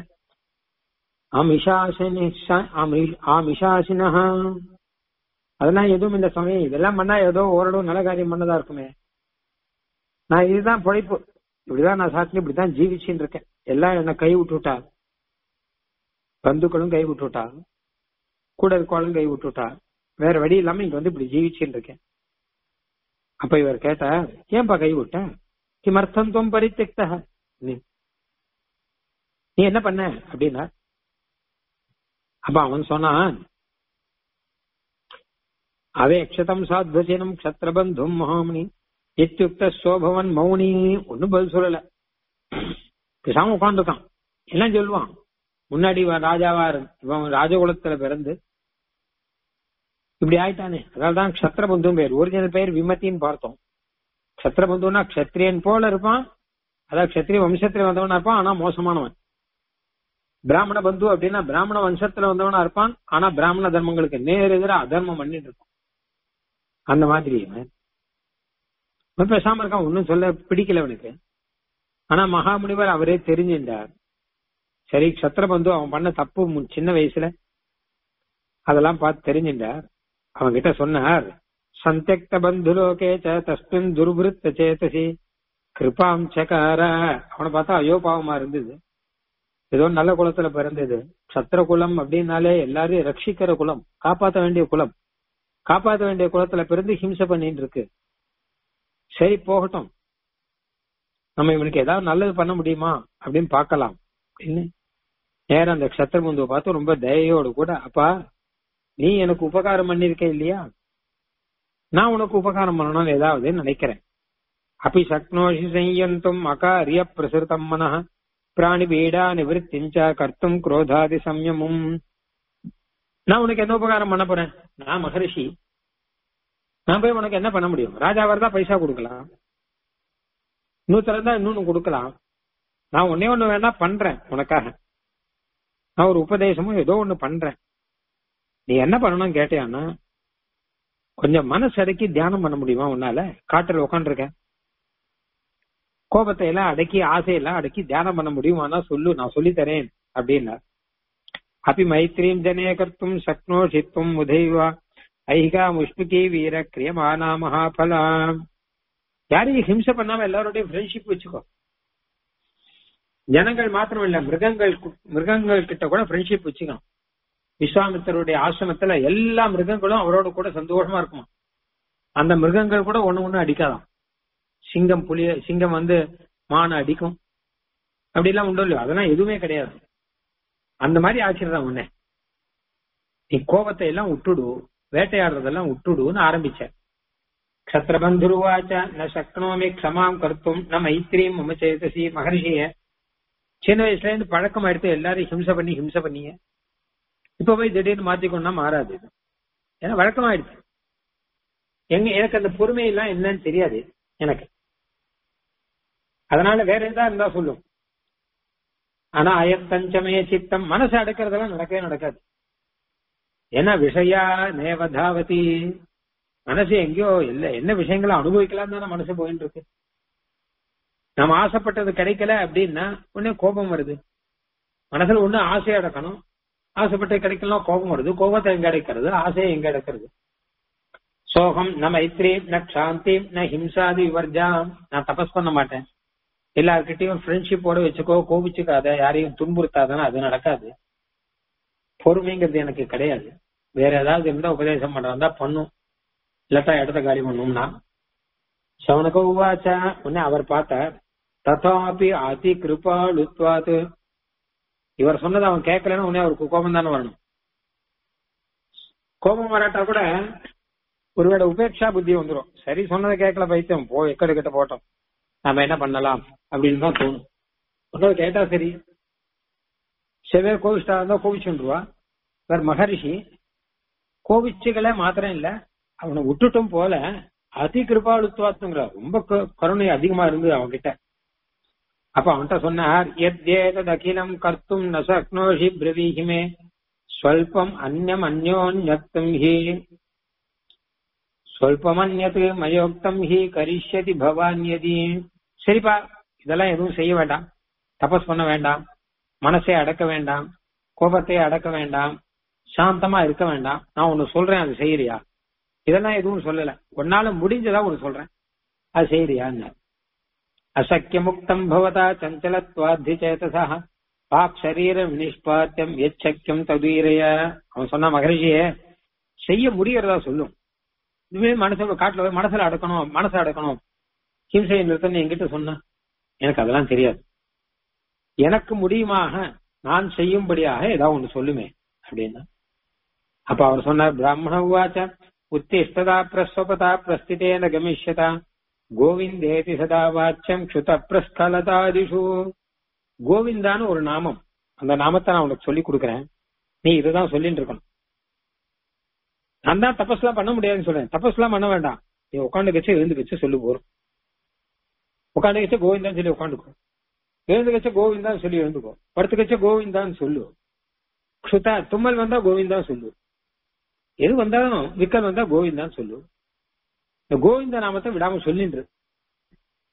ஆமிஷாசினா அதெல்லாம் எதுவும் இந்த சமயம் இதெல்லாம் பண்ணா ஏதோ ஓரளவு நல்ல காரியம் பண்ணதா இருக்குமே நான் இதுதான் பொழைப்பு இப்படிதான் நான் சாட்சி இப்படிதான் ஜீவிச்சுன்னு இருக்கேன் எல்லாம் என்ன கை விட்டுட்டா பந்துக்களும் கை விட்டுட்டா கூட இருக்கவாளும் கை விட்டுட்டா வேற வழி இல்லாம இங்க வந்து இப்படி ஜீவிச்சுன்னு இருக்கேன் அப்ப இவர் கேட்ட ஏன்பா கை விட்ட கிமர்த்தம் துவம் பரித்தெக்த நீ நீ என்ன பண்ண அப்படின்னா அப்ப அவன் சொன்னான் அவேக்ஷதம் சாத்வசனம் க்ஷத்ரபந்தும் மகாமணி இத்தியுக்த சோபவன் மௌனி ஒன்னும் பதில் சொல்லல பேசாம உட்காந்துருக்கான் என்ன சொல்லுவான் முன்னாடி இவன் ராஜாவா இருந்து இவன் ராஜகுலத்துல பிறந்து இப்படி ஆயிட்டானே அதனால்தான் க்ஷத்ரபந்தும் பேர் ஒரிஜினல் பேர் விமத்தின்னு பார்த்தோம் க்ஷத்ரபந்துனா க்ஷத்ரியன் போல இருப்பான் அதாவது க்ஷத்ரிய வம்சத்துல வந்தவனா இருப்பான் ஆனா மோசமானவன் பிராமண பந்து அப்படின்னா பிராமண வம்சத்துல வந்தவனா இருப்பான் ஆனா பிராமண தர்மங்களுக்கு நேர் எதிராக அதர்மம் பண்ணிட்டு இருப்பான் அந்த மாதிரி அவன் பேசாம இருக்கான் ஒன்னும் சொல்ல பிடிக்கல அவனுக்கு ஆனா மகாமுனிவர் அவரே தெரிஞ்சின்றார் சரி சத்திரபந்து அவன் பண்ண தப்பு மு- சின்ன வயசுல அதெல்லாம் பார்த்து தெரிஞ்சின்றார் அவன் கிட்ட சொன்னார் சந்தியக்த பந்துலோகே ச தஸ்மின் துர்பிருத்த சேதசி கிருபாம் சகார அவனை பார்த்தா ஐயோ பாவமா இருந்தது ஏதோ நல்ல குலத்துல பிறந்தது சத்திர குலம் அப்படின்னாலே எல்லாரையும் ரட்சிக்கிற குலம் காப்பாத்த வேண்டிய குலம் காப்பாத்த வேண்டிய குலத்துல பிறந்து ஹிம்சை பண்ணிட்டு இருக்கு சரி போகட்டும் நம்ம இவனுக்கு ஏதாவது நல்லது பண்ண முடியுமா அப்படின்னு பார்க்கலாம் அப்படின்னு நேரம் அந்த க்ஷத்திரபந்துவை பார்த்து ரொம்ப தயையோடு கூட அப்பா நீ எனக்கு உபகாரம் பண்ணிருக்க இல்லையா நான் உனக்கு உபகாரம் பண்ணணும்னு ஏதாவது நினைக்கிறேன் அப்படி சக்னோஷி செய்யந்தும் அகாரிய பிரசுரிதம் மனः பிராணி பீடா நிவൃத்திஞ்ச கர்த்தும் குரோதாதி சம்யமும் நான் உனக்கு என்ன உபகாரம் பண்ண போறேன் நான் மகரிஷி நான் போய் உனக்கு என்ன பண்ண முடியும் ராஜாவா இருந்தா பைசா கொடுக்கலாம் இன்னொருத்தர் இருந்தா இன்னொன்னு கொடுக்கலாம் நான் ஒன்னே ஒண்ணு வேணா பண்றேன் உனக்காக நான் ஒரு உபதேசமும் ஏதோ ஒண்ணு பண்றேன் நீ என்ன பண்ணணும் கேட்டியான்னா கொஞ்சம் மனசு அடக்கி தியானம் பண்ண முடியுமா உன்னால காட்டுல உட்காந்துருக்க கோபத்தை எல்லாம் அடக்கி ஆசையெல்லாம் அடக்கி தியானம் பண்ண முடியுமானா சொல்லு நான் சொல்லி தரேன் அப்படின்னா அப்படி மைத்ரீம் ஜனே கர்த்தும் சக்னோஷித்துவம் உதைவா ஐகா முஷ்மிகி வீர கிரியமானா மகாபலா யாரையும் ஹிம்சை பண்ணாம எல்லாரோடையும் ஃப்ரெண்ட்ஷிப் வச்சுக்கோ ஜனங்கள் மாத்திரம் இல்ல மிருகங்கள் கு- மிருகங்கள் கிட்ட கூட ஃப்ரெண்ட்ஷிப் வச்சுக்கணும் விஸ்வாமித்தருடைய ஆசிரமத்துல எல்லா மிருகங்களும் அவரோட கூட சந்தோஷமா இருக்குமா அந்த மிருகங்கள் கூட ஒண்ணு ஒண்ணு அடிக்காதாம் சிங்கம் புலிய சிங்கம் வந்து மானை அடிக்கும் அப்படி எல்லாம் உண்டோ இல்லையோ அதெல்லாம் எதுவுமே கிடையாது அந்த மாதிரி ஆச்சிருந்தான் உன்னை நீ கோபத்தை எல்லாம் விட்டுடு வேட்டையாடுறதெல்லாம் விட்டுடுன்னு ஆரம்பிச்ச க்ஷத்ரபந்துருவாச்ச ந சக்னோமி க்ஷமாம் கர்த்தும் ந மைத்ரீம் மம சேதசி மகர்ஷிய சின்ன வயசுல இருந்து பழக்கம் எடுத்து எல்லாரையும் ஹிம்சை பண்ணி ஹிம்சை பண்ணிய இப்ப போய் திடீர்னு மாத்திக்கொண்டா மாறாது இது. ஏன்னா வழக்கமாயிடுச்சு எங்க எனக்கு அந்த பொறுமை எல்லாம் என்னன்னு தெரியாது எனக்கு அதனால வேற எதா இருந்தா சொல்லும் ஆனா அயத்தஞ்சமே சித்தம் மனசு அடக்கிறதெல்லாம் நடக்கவே நடக்காது ஏன்னா விஷயா நேவதாவதி மனசு எங்கேயோ இல்ல என்ன விஷயங்களை அனுபவிக்கலாம் தானே மனசு போயிட்டு இருக்கு நம்ம ஆசைப்பட்டது கிடைக்கல அப்படின்னா உடனே கோபம் வருது மனசுல ஒண்ணு ஆசை அடக்கணும் ஆசைப்பட்டது கிடைக்கலாம் கோபம் வருது கோபத்தை எங்க அடைக்கிறது ஆசையை எங்க அடக்கிறது சோகம் ந மைத்ரி ந சாந்தி ந ஹிம்சாதி விவர்ஜாம் நான் தபஸ் பண்ண மாட்டேன் எல்லார்கிட்டயும் ஃப்ரெண்ட்ஷிப்போட வச்சுக்கோ கோபிச்சுக்காத யாரையும் துன்புறுத்தாதன்னு அது நடக்காது பொறுமைங்கிறது எனக்கு கிடையாது வேற ஏதாவது இருந்தா உபதேசம் பண்றதா பண்ணும் இல்லாட்டா இடத்த காலி பண்ணும்னா சவனக உவாச்ச உடனே அவர் பார்த்தார் ததாபி அதி கிருபாலுத்வாத் இவர் சொன்னதை அவன் கேட்கலன்னு உடனே அவருக்கு கோபம் தானே வரணும் கோபம் வராட்டா கூட ஒருவேளை உபேட்சா புத்தி வந்துரும் சரி சொன்னதை கேட்கல பைத்தியம் போ எக்கடு கிட்ட போட்டோம் நாம என்ன பண்ணலாம் அப்படின்னு தான் தோணும் சொன்னதை கேட்டா சரி சில பேர் கோவிஷ்டா இருந்தா கோவிச்சுருவா வேற மகரிஷி கோவிச்சுகளே மாத்திரம் இல்ல அவனை விட்டுட்டும் போல அதி கிருபாளுத்துவாத்துங்கிற ரொம்ப க- கருணை அதிகமா இருந்தது அவன்கிட்ட அப்ப அவன்கிட்ட சொன்னார் எத்யேதத் அகிலம் கர்த்தும் ந சக்னோஷி பிரவீஹிமே ஸ்வல்பம் அந்யம் அந்யோன்யக்தம் ஹி ஸ்வல்பமன்யத் மயோக்தம் ஹி கரிஷ்யதி பவான்யதி சரிப்பா இதெல்லாம் எதுவும் செய்ய வேண்டாம் தபஸ் பண்ண வேண்டாம் மனசை அடக்க வேண்டாம் கோபத்தை அடக்க வேண்டாம் சாந்தமா இருக்க வேண்டாம் நான் ஒன்னு சொல்றேன் அது செய்யறியா இதெல்லாம் எதுவும் சொல்லல உன்னால முடிஞ்சதா ஒன்னு சொல்றேன் அது செய்யறியான்னு அசக்கிய முக்தம் பவதா சஞ்சலத்வாத்தி சேதசா பாக் சரீர நிஷ்பாத்தியம் எச்சக்கியம் ததுயிரைய அவன் சொன்னா மகரிஷியே செய்ய முடியறதா சொல்லும் இதுவே மனசுல காட்டுல போய் மனசுல அடக்கணும் மனசை அடக்கணும் ஹிம்சையை நிறுத்தணும் என்கிட்ட சொன்ன எனக்கு அதெல்லாம் தெரியாது எனக்கு முடியுமாக நான் செய்யும்படியாக ஏதாவது ஒண்ணு சொல்லுமே அப்படின்னா அப்ப அவர் சொன்னார் பிராமண உவாச்ச உத்திஷ்டதா பிரஸ்வபதா பிரஸ்திதேன கமிஷ்யதா கோவிந்தேதி சதா வாச்சியம் க்ஷுத பிரஸ்கலதாதிஷு கோவிந்தான்னு ஒரு நாமம் அந்த நாமத்தை நான் உனக்கு சொல்லி கொடுக்கறேன் நீ இதுதான் சொல்லிட்டு இருக்கணும் நான் தான் தபஸ்லாம் பண்ண முடியாதுன்னு சொல்றேன் தபஸ்லாம் பண்ண வேண்டாம் நீ உட்காந்து வச்சு எழுந்து வச்சு சொல்லு போறோம் உட்காந்து வச்சு கோவிந்தான்னு சொல்லி உட்காந்துக்கோ எழுந்து வச்ச கோவிந்தான்னு சொல்லி எழுந்துக்கோ படுத்து வச்ச கோவிந்தான்னு சொல்லு க்ஷுதா தும்மல் வந்தா கோவிந்தான் சொல்லு எது வந்தாலும் விக்கல் வந்தா கோவிந்தான்னு சொல்லு இந்த கோவிந்த நாமத்தை விடாம சொல்லின்று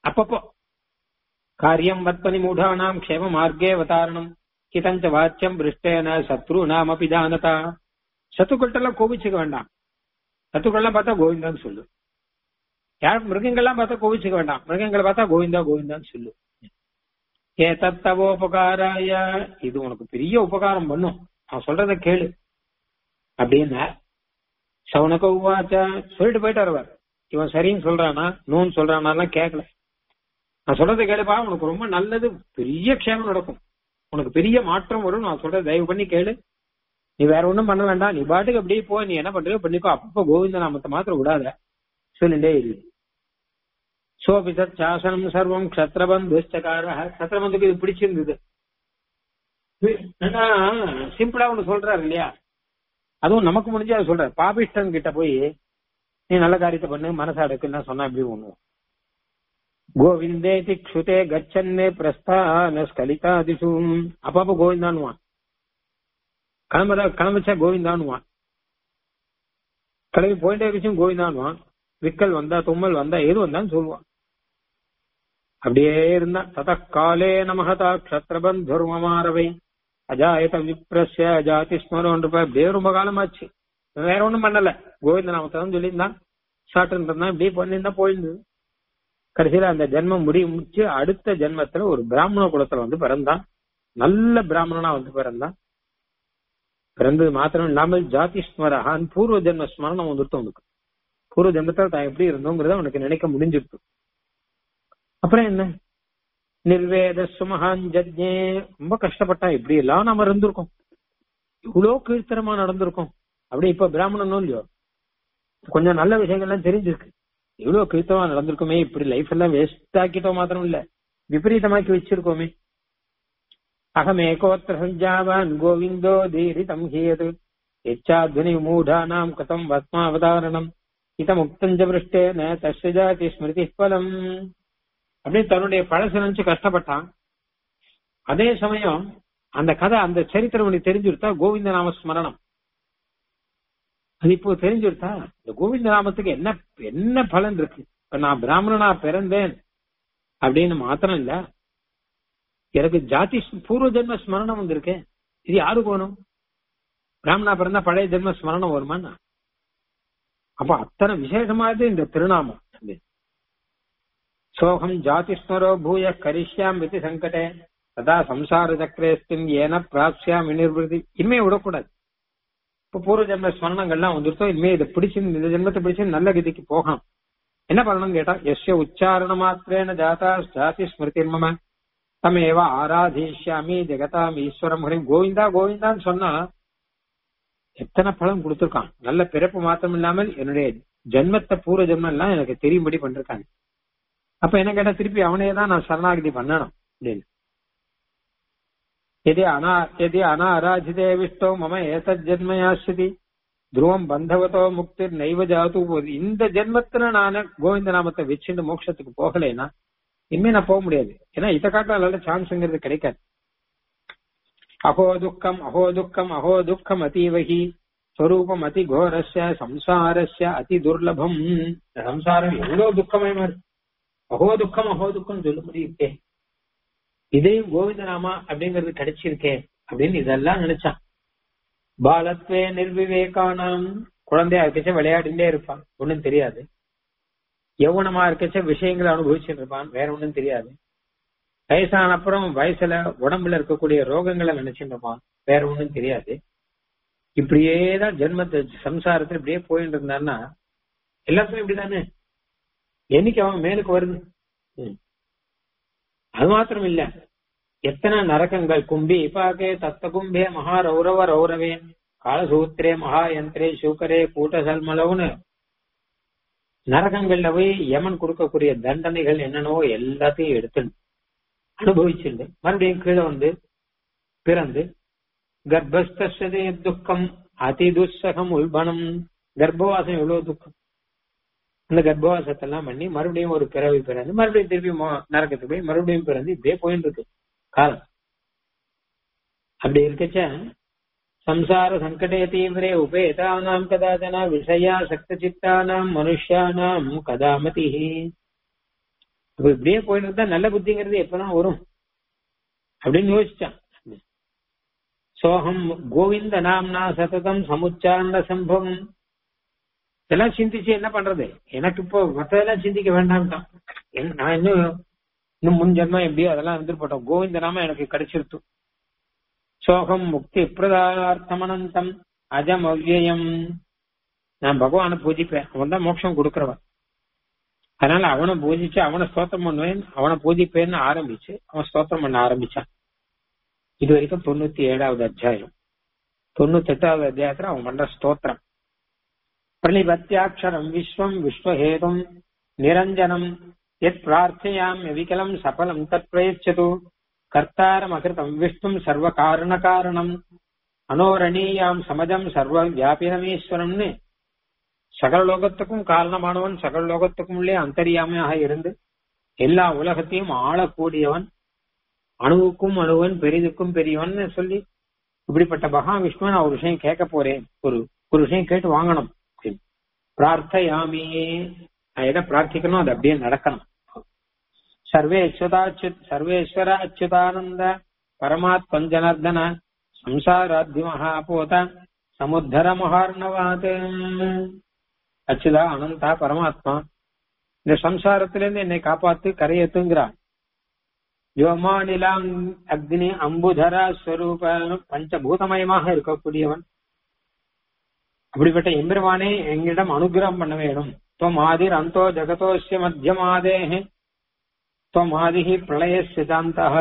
அப்பப்போ காரியம் வத்பனி மூடானாம் க்ஷேம மார்க்கே அவதாரணம் கிதஞ்ச வாச்சியம் பிருஷ்டேன சத்ரு நாம் அபிதானதா சத்துக்கள்கிட்ட கோபிச்சுக்க வேண்டாம் சத்துக்கள்லாம் பார்த்தா கோவிந்தான்னு சொல்லு யார் மிருகங்கள்லாம் பார்த்தா கோபிச்சுக்க வேண்டாம் மிருகங்களை பார்த்தா கோவிந்தா கோவிந்தான்னு சொல்லு ஏ தத்தவோபகாராய இது உனக்கு பெரிய உபகாரம் பண்ணும் நான் சொல்றத கேளு அப்படின்னா சவுனக உவாச்சா சொல்லிட்டு போயிட்டு வருவார் இவன் சரின்னு சொல்றானா நோன்னு சொல்றானாலாம் கேட்கல நான் சொல்றதை கேளுப்பா உனக்கு ரொம்ப நல்லது பெரிய க்ஷேமம் நடக்கும் உனக்கு பெரிய மாற்றம் வரும் நான் சொல்றதை தயவு பண்ணி கேளு நீ வேற ஒண்ணும் பண்ண வேண்டாம் நீ பாட்டுக்கு அப்படியே போ நீ என்ன பண்றியோ பண்ணிக்கோ அப்பப்போ கோவிந்த நாமத்தை மாத்திரம் விடாத சொல்லிட்டே இரு சோபிதத் சாசனம் சர்வம் க்ஷத்ரபந்துஷ்டகார க்ஷத்ரபந்துக்கு இது பிடிச்சிருந்தது சிம்பிளா ஒண்ணு சொல்றாரு இல்லையா அதுவும் நமக்கு முடிஞ்சு அதை சொல்றாரு பாபிஷ்டன் கிட்ட போய் நீ நல்ல காரியத்தை பண்ணு மனசு அடக்குன்னு சொன்னா எப்படி ஒண்ணும் கோவிந்தேதி க்ஷுதே கச்சன்னே பிரஸ்தான ஸ்கலிதாதிஷு அப்பப்ப கோவிந்தானுவான் கிளம்புற கிளம்பிச்சா கோவிந்தானுவான் கிளம்பி போயிட்டே இருந்துச்சும் கோவிந்தானுவான் விக்கல் வந்தா தும்மல் வந்தா எது வந்தான்னு சொல்லுவான் அப்படியே இருந்தா தத காலே நமகதா க்ஷத்ரபந்துர்மமாரவை அஜாயத விப்ரஸ்ய அஜாதி ஸ்மரம் அப்படியே ரொம்ப காலமாச்சு வேற ஒண்ணும் பண்ணல கோவிந்த நாமத்தை தான் சொல்லியிருந்தான் சாப்பிட்டு இருந்தான் இப்படியே பண்ணியிருந்தா போயிருந்தது கடைசியில அந்த ஜென்மம் முடிய முடிச்சு அடுத்த ஜென்மத்துல ஒரு பிராமண குலத்துல வந்து பிறந்தான் நல்ல பிராமணனா வந்து பிறந்தான் பிறந்தது மாத்திரம் இல்லாமல் ஜாதி ஸ்மரஹான் பூர்வ ஜென்ம ஸ்மரணம் வந்துட்டு அவனுக்கு பூர்வ ஜென்மத்தில் தான் எப்படி இருந்தோங்கிறத அவனுக்கு நினைக்க முடிஞ்சிருக்கு அப்புறம் என்ன நிர்வேத சுமஹான் ஜஜ்ஞே ரொம்ப கஷ்டப்பட்டான் இப்படி எல்லாம் நாம இருந்திருக்கோம் இவ்வளவு கீழ்த்தரமா நடந்திருக்கோம் அப்படி இப்ப பிராமணனும் இல்லையோ கொஞ்சம் நல்ல விஷயங்கள்லாம் தெரிஞ்சிருக்கு இவ்வளவு கீழ்த்தமா நடந்திருக்குமே இப்படி லைஃப் எல்லாம் வேஸ்ட் ஆக்கிட்டோம் மாத்திரம் இல்ல விபரீதமாக்கி வச்சிருக்கோமே அகமேகோத்திர சஞ்சாவான் கோவிந்தோ தீரிதம் ஹியது எச்சாத்வனி மூடானாம் கதம் வத்மாவதாரணம் இதமுக்தஞ்ச பிருஷ்டேன தஸ்ய ஜாதி ஸ்மிருதி பலம் அப்படியே தன்னுடைய பழசு நினைச்சு கஷ்டப்பட்டான் அதே சமயம் அந்த கதை அந்த சரித்திரம் உனக்கு தெரிஞ்சுடுத்தா கோவிந்த நாம ஸ்மரணம் அது இப்போ தெரிஞ்சுடுத்தா இந்த கோவிந்த நாமத்துக்கு என்ன என்ன பலன் இருக்கு இப்ப நான் பிராமணனா பிறந்தேன் அப்படின்னு மாத்திரம் இல்ல எனக்கு ஜாதி பூர்வ ஜென்ம ஸ்மரணம் வந்திருக்கு இது யாருக்கு வேணும் பிராமணா பிறந்தா பழைய ஜென்ம ஸ்மரணம் வருமானா அப்ப அத்தனை விசேஷமானது இந்த திருநாமம் சோகம் ஜாதி ஸ்மரோ பூய கரிஷ்யாம் விதி சங்கடே ததா சம்சார சக்கரேஸ்தின் ஏன பிராப்சியாம் நிர்வதி இனிமே விடக்கூடாது இப்ப பூர்வ ஜென்ம ஸ்மரணங்கள்லாம் வந்துருத்தோம் இனிமே இதை பிடிச்சு இந்த ஜென்மத்தை பிடிச்சு நல்ல கதிக்கு போகணும் என்ன பண்ணணும் கேட்டா எஸ்ய உச்சாரண மாத்திரேன ஜாதா ஜாதி ஸ்மிருதி மம தமேவ ஆராதிஷ்யாமி ஜெகதாம் ஈஸ்வரம் ஹரிம் கோவிந்தா கோவிந்தான்னு சொன்னா எத்தனை பலன் கொடுத்திருக்கான் நல்ல பிறப்பு மாத்திரம் இல்லாமல் என்னுடைய ஜென்மத்தை பூர்வ ஜென்மம் எல்லாம் எனக்கு தெரியும்படி பண்ணிருக்காங்க அப்ப என்ன கேட்டா திருப்பி அவனே தான் நான் சரணாகதி பண்ணணும் அப்படின்னு यदि अना यदि अनाराधिते विष्टो मम एतत् जन्म यास्यति துருவம் பந்தவத்தோ முக்தி நைவ ஜாத்து போகுது இந்த ஜென்மத்துல நான் கோவிந்த நாமத்தை வச்சுட்டு மோட்சத்துக்கு போகலைன்னா இனிமே நான் போக முடியாது ஏன்னா இதை காட்டில நல்ல சான்ஸ்ங்கிறது கிடைக்காது அஹோ துக்கம் அஹோ துக்கம் அஹோ துக்கம் அதீவகி ஸ்வரூபம் அதி கோரஸ்ய சம்சாரஸ்ய அதி துர்லபம் சம்சாரம் எவ்வளவு துக்கமயமா இருக்கு அஹோ துக்கம் அஹோ துக்கம் சொல்ல முடியுக்கே இதையும் கோவிந்தநாமா அப்படிங்கிறது கிடைச்சிருக்கே அப்படின்னு இதெல்லாம் நினைச்சான் பாலத்வே நிர்விவேகானாம் குழந்தையா இருக்கச்ச விளையாடிட்டே இருப்பான் ஒண்ணும் தெரியாது யௌவனமா இருக்கச்ச விஷயங்களை அனுபவிச்சுட்டு இருப்பான் வேற ஒண்ணும் தெரியாது வயசான அப்புறம் வயசுல உடம்புல இருக்கக்கூடிய ரோகங்களை நினைச்சுட்டு இருப்பான் வேற ஒண்ணும் தெரியாது இப்படியேதான் ஜென்மத்தை சம்சாரத்துல இப்படியே போயிட்டு இருந்தான்னா எல்லாத்துக்கும் இப்படிதானே என்னைக்கு அவன் மேலுக்கு வருது அது மாத்திரம் இல்ல எத்தனை நரகங்கள் கும்பி இப்பாக்கே தத்த கும்பே மகா ரௌரவ ரௌரவே காலசூத்திரே மகா யந்திரே சூக்கரே கூட்ட சல்மலவுன்னு நரகங்கள்ல போய் யமன் கொடுக்கக்கூடிய தண்டனைகள் என்னென்னவோ எல்லாத்தையும் எடுத்து அனுபவிச்சிருந்து மறுபடியும் கீழே வந்து பிறந்து கர்ப்பஸ்தே துக்கம் அதி துஸ்ஸகம் உள்பணம் கர்ப்பவாசம் எவ்வளவு துக்கம் அந்த கர்ப்பவாசத்தை எல்லாம் பண்ணி மறுபடியும் ஒரு பிறவி பிறந்து மறுபடியும் திருப்பி நரக்கத்துக்கு போய் மறுபடியும் பிறந்து இப்படியே போயிட்டு இருக்கு காலம் அப்படி இருக்கச்ச சம்சார சங்கடே தீவிரே உபேதானாம் கதாச்சன விஷயா சக்த சித்தானாம் மனுஷியானாம் கதாமதி அப்ப இப்படியே போயிட்டு இருந்தா நல்ல புத்திங்கிறது எப்பதான் வரும் அப்படின்னு யோசிச்சான் சோகம் கோவிந்த நாம்னா சததம் சமுச்சாரண சம்பவம் இதெல்லாம் சிந்திச்சு என்ன பண்றது எனக்கு இப்போ மத்ததெல்லாம் சிந்திக்க வேண்டாம்ட்டான் என்- நான் இன்னும் இன்னும் முன் ஜென்மம் எப்படியோ அதெல்லாம் இருந்துட்டு போட்டோம் கோவிந்த நாம எனக்கு கிடைச்சிருத்து சோகம் முக்தி பிரதார்த்தமனந்தம் அஜம் அவ்யயம் நான் பகவானை பூஜிப்பேன் அவன் தான் மோட்சம் கொடுக்கிறவன் அதனால அவனை பூஜிச்சு அவனை ஸ்தோத்திரம் பண்ணுவேன் அவனை பூஜிப்பேன்னு ஆரம்பிச்சு அவன் ஸ்தோத்திரம் பண்ண ஆரம்பிச்சான் இது வரைக்கும் தொண்ணூத்தி ஏழாவது அத்தியாயம் தொண்ணூத்தி எட்டாவது அத்தியாயத்துல அவன் பண்ற ஸ்தோத்திரம் பிரணிபத்தியாட்சரம் விஸ்வம் விஸ்வஹேதும் நிரஞ்சனம் எத் பிரார்த்தையாம் விகலம் சபலம் தத் பிரயச்சது கர்த்தாரம் அகிருதம் விஷ்ணும் சர்வ காரண காரணம் அனோரணீயாம் சமஜம் சர்வ வியாபினமீஸ்வரம்னு சகல லோகத்துக்கும் காரணமானவன் சகல லோகத்துக்கும் உள்ளே அந்தரியாமையாக இருந்து எல்லா உலகத்தையும் ஆளக்கூடியவன் அணுவுக்கும் அணுவன் பெரிதுக்கும் பெரியவன் சொல்லி இப்படிப்பட்ட மகாவிஷ்ணுவை நான் ஒரு விஷயம் கேட்க போறேன் ஒரு ஒரு விஷயம் கேட்டு வாங்கணும் அப்படின்னு. பிரார்த்தயாமி நான் எதை பிரார்த்திக்கணும் அது அப்படியே நடக்கணும் சர்வேஸ்வராச்சுத் சர்வேஸ்வர அச்சுதானந்த பரமாத்மன் ஜனார்தன சம்சாராத்தி மகாபோத சமுத்தர மகார்ணவாத் அச்சுதா அனந்தா பரமாத்மா இந்த சம்சாரத்திலிருந்து என்னை காப்பாத்து கரையேத்துங்கிறான் யோமானிலாம் அக்னி அம்புதரா ஸ்வரூப பஞ்சபூதமயமாக இருக்கக்கூடியவன் அப்படிப்பட்ட எம்பெருமானே எங்களிடம் அனுகிரகம் பண்ண வேணும் துவம் ஆதிர் அந்தோ ஜகதோஸ்ய மத்தியமாதேஹ துவம் ஆதிஹி பிரளயஸ்ய சாந்தः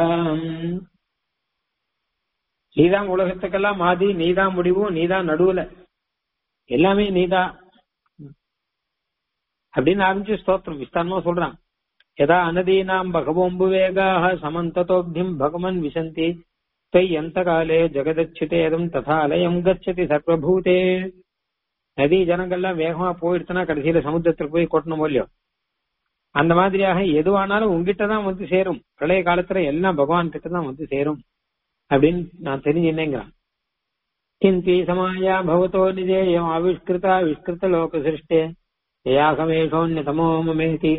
நீதான் உலகத்துக்கெல்லாம் ஆதி நீதான் முடிவு நீதான் நடுவுல எல்லாமே நீதான் அப்படின்னு ஆரம்பிச்சு ஸ்தோத்திரம் விஸ்தாரமா சொல்றான் யதா அனதீனாம் பகவோம்பு வேகாக சமந்ததோப்திம் பகவன் விசந்தி தொய் எந்த காலே ஜெகதச்சுதேதம் ததா அலயம் கச்சதி சர்வபூதே நதி ஜனங்கள்லாம் வேகமா போயிடுச்சுன்னா கடைசியில சமுத்திரத்தில் போய் கொட்டணும் இல்லையோ அந்த மாதிரியாக எதுவானாலும் உங்ககிட்ட தான் வந்து சேரும் பிரளய காலத்துல எல்லாம் பகவான் கிட்ட தான் வந்து சேரும் அப்படின்னு நான் தெரிஞ்சுன்னேங்கிறான் கிந்தி சமாயா பவதோ நிஜேயம் ஆவிஷ்கிருதா விஷ்கிருத லோக சிருஷ்டே யாகமேஷோன்யதமோ மமேதி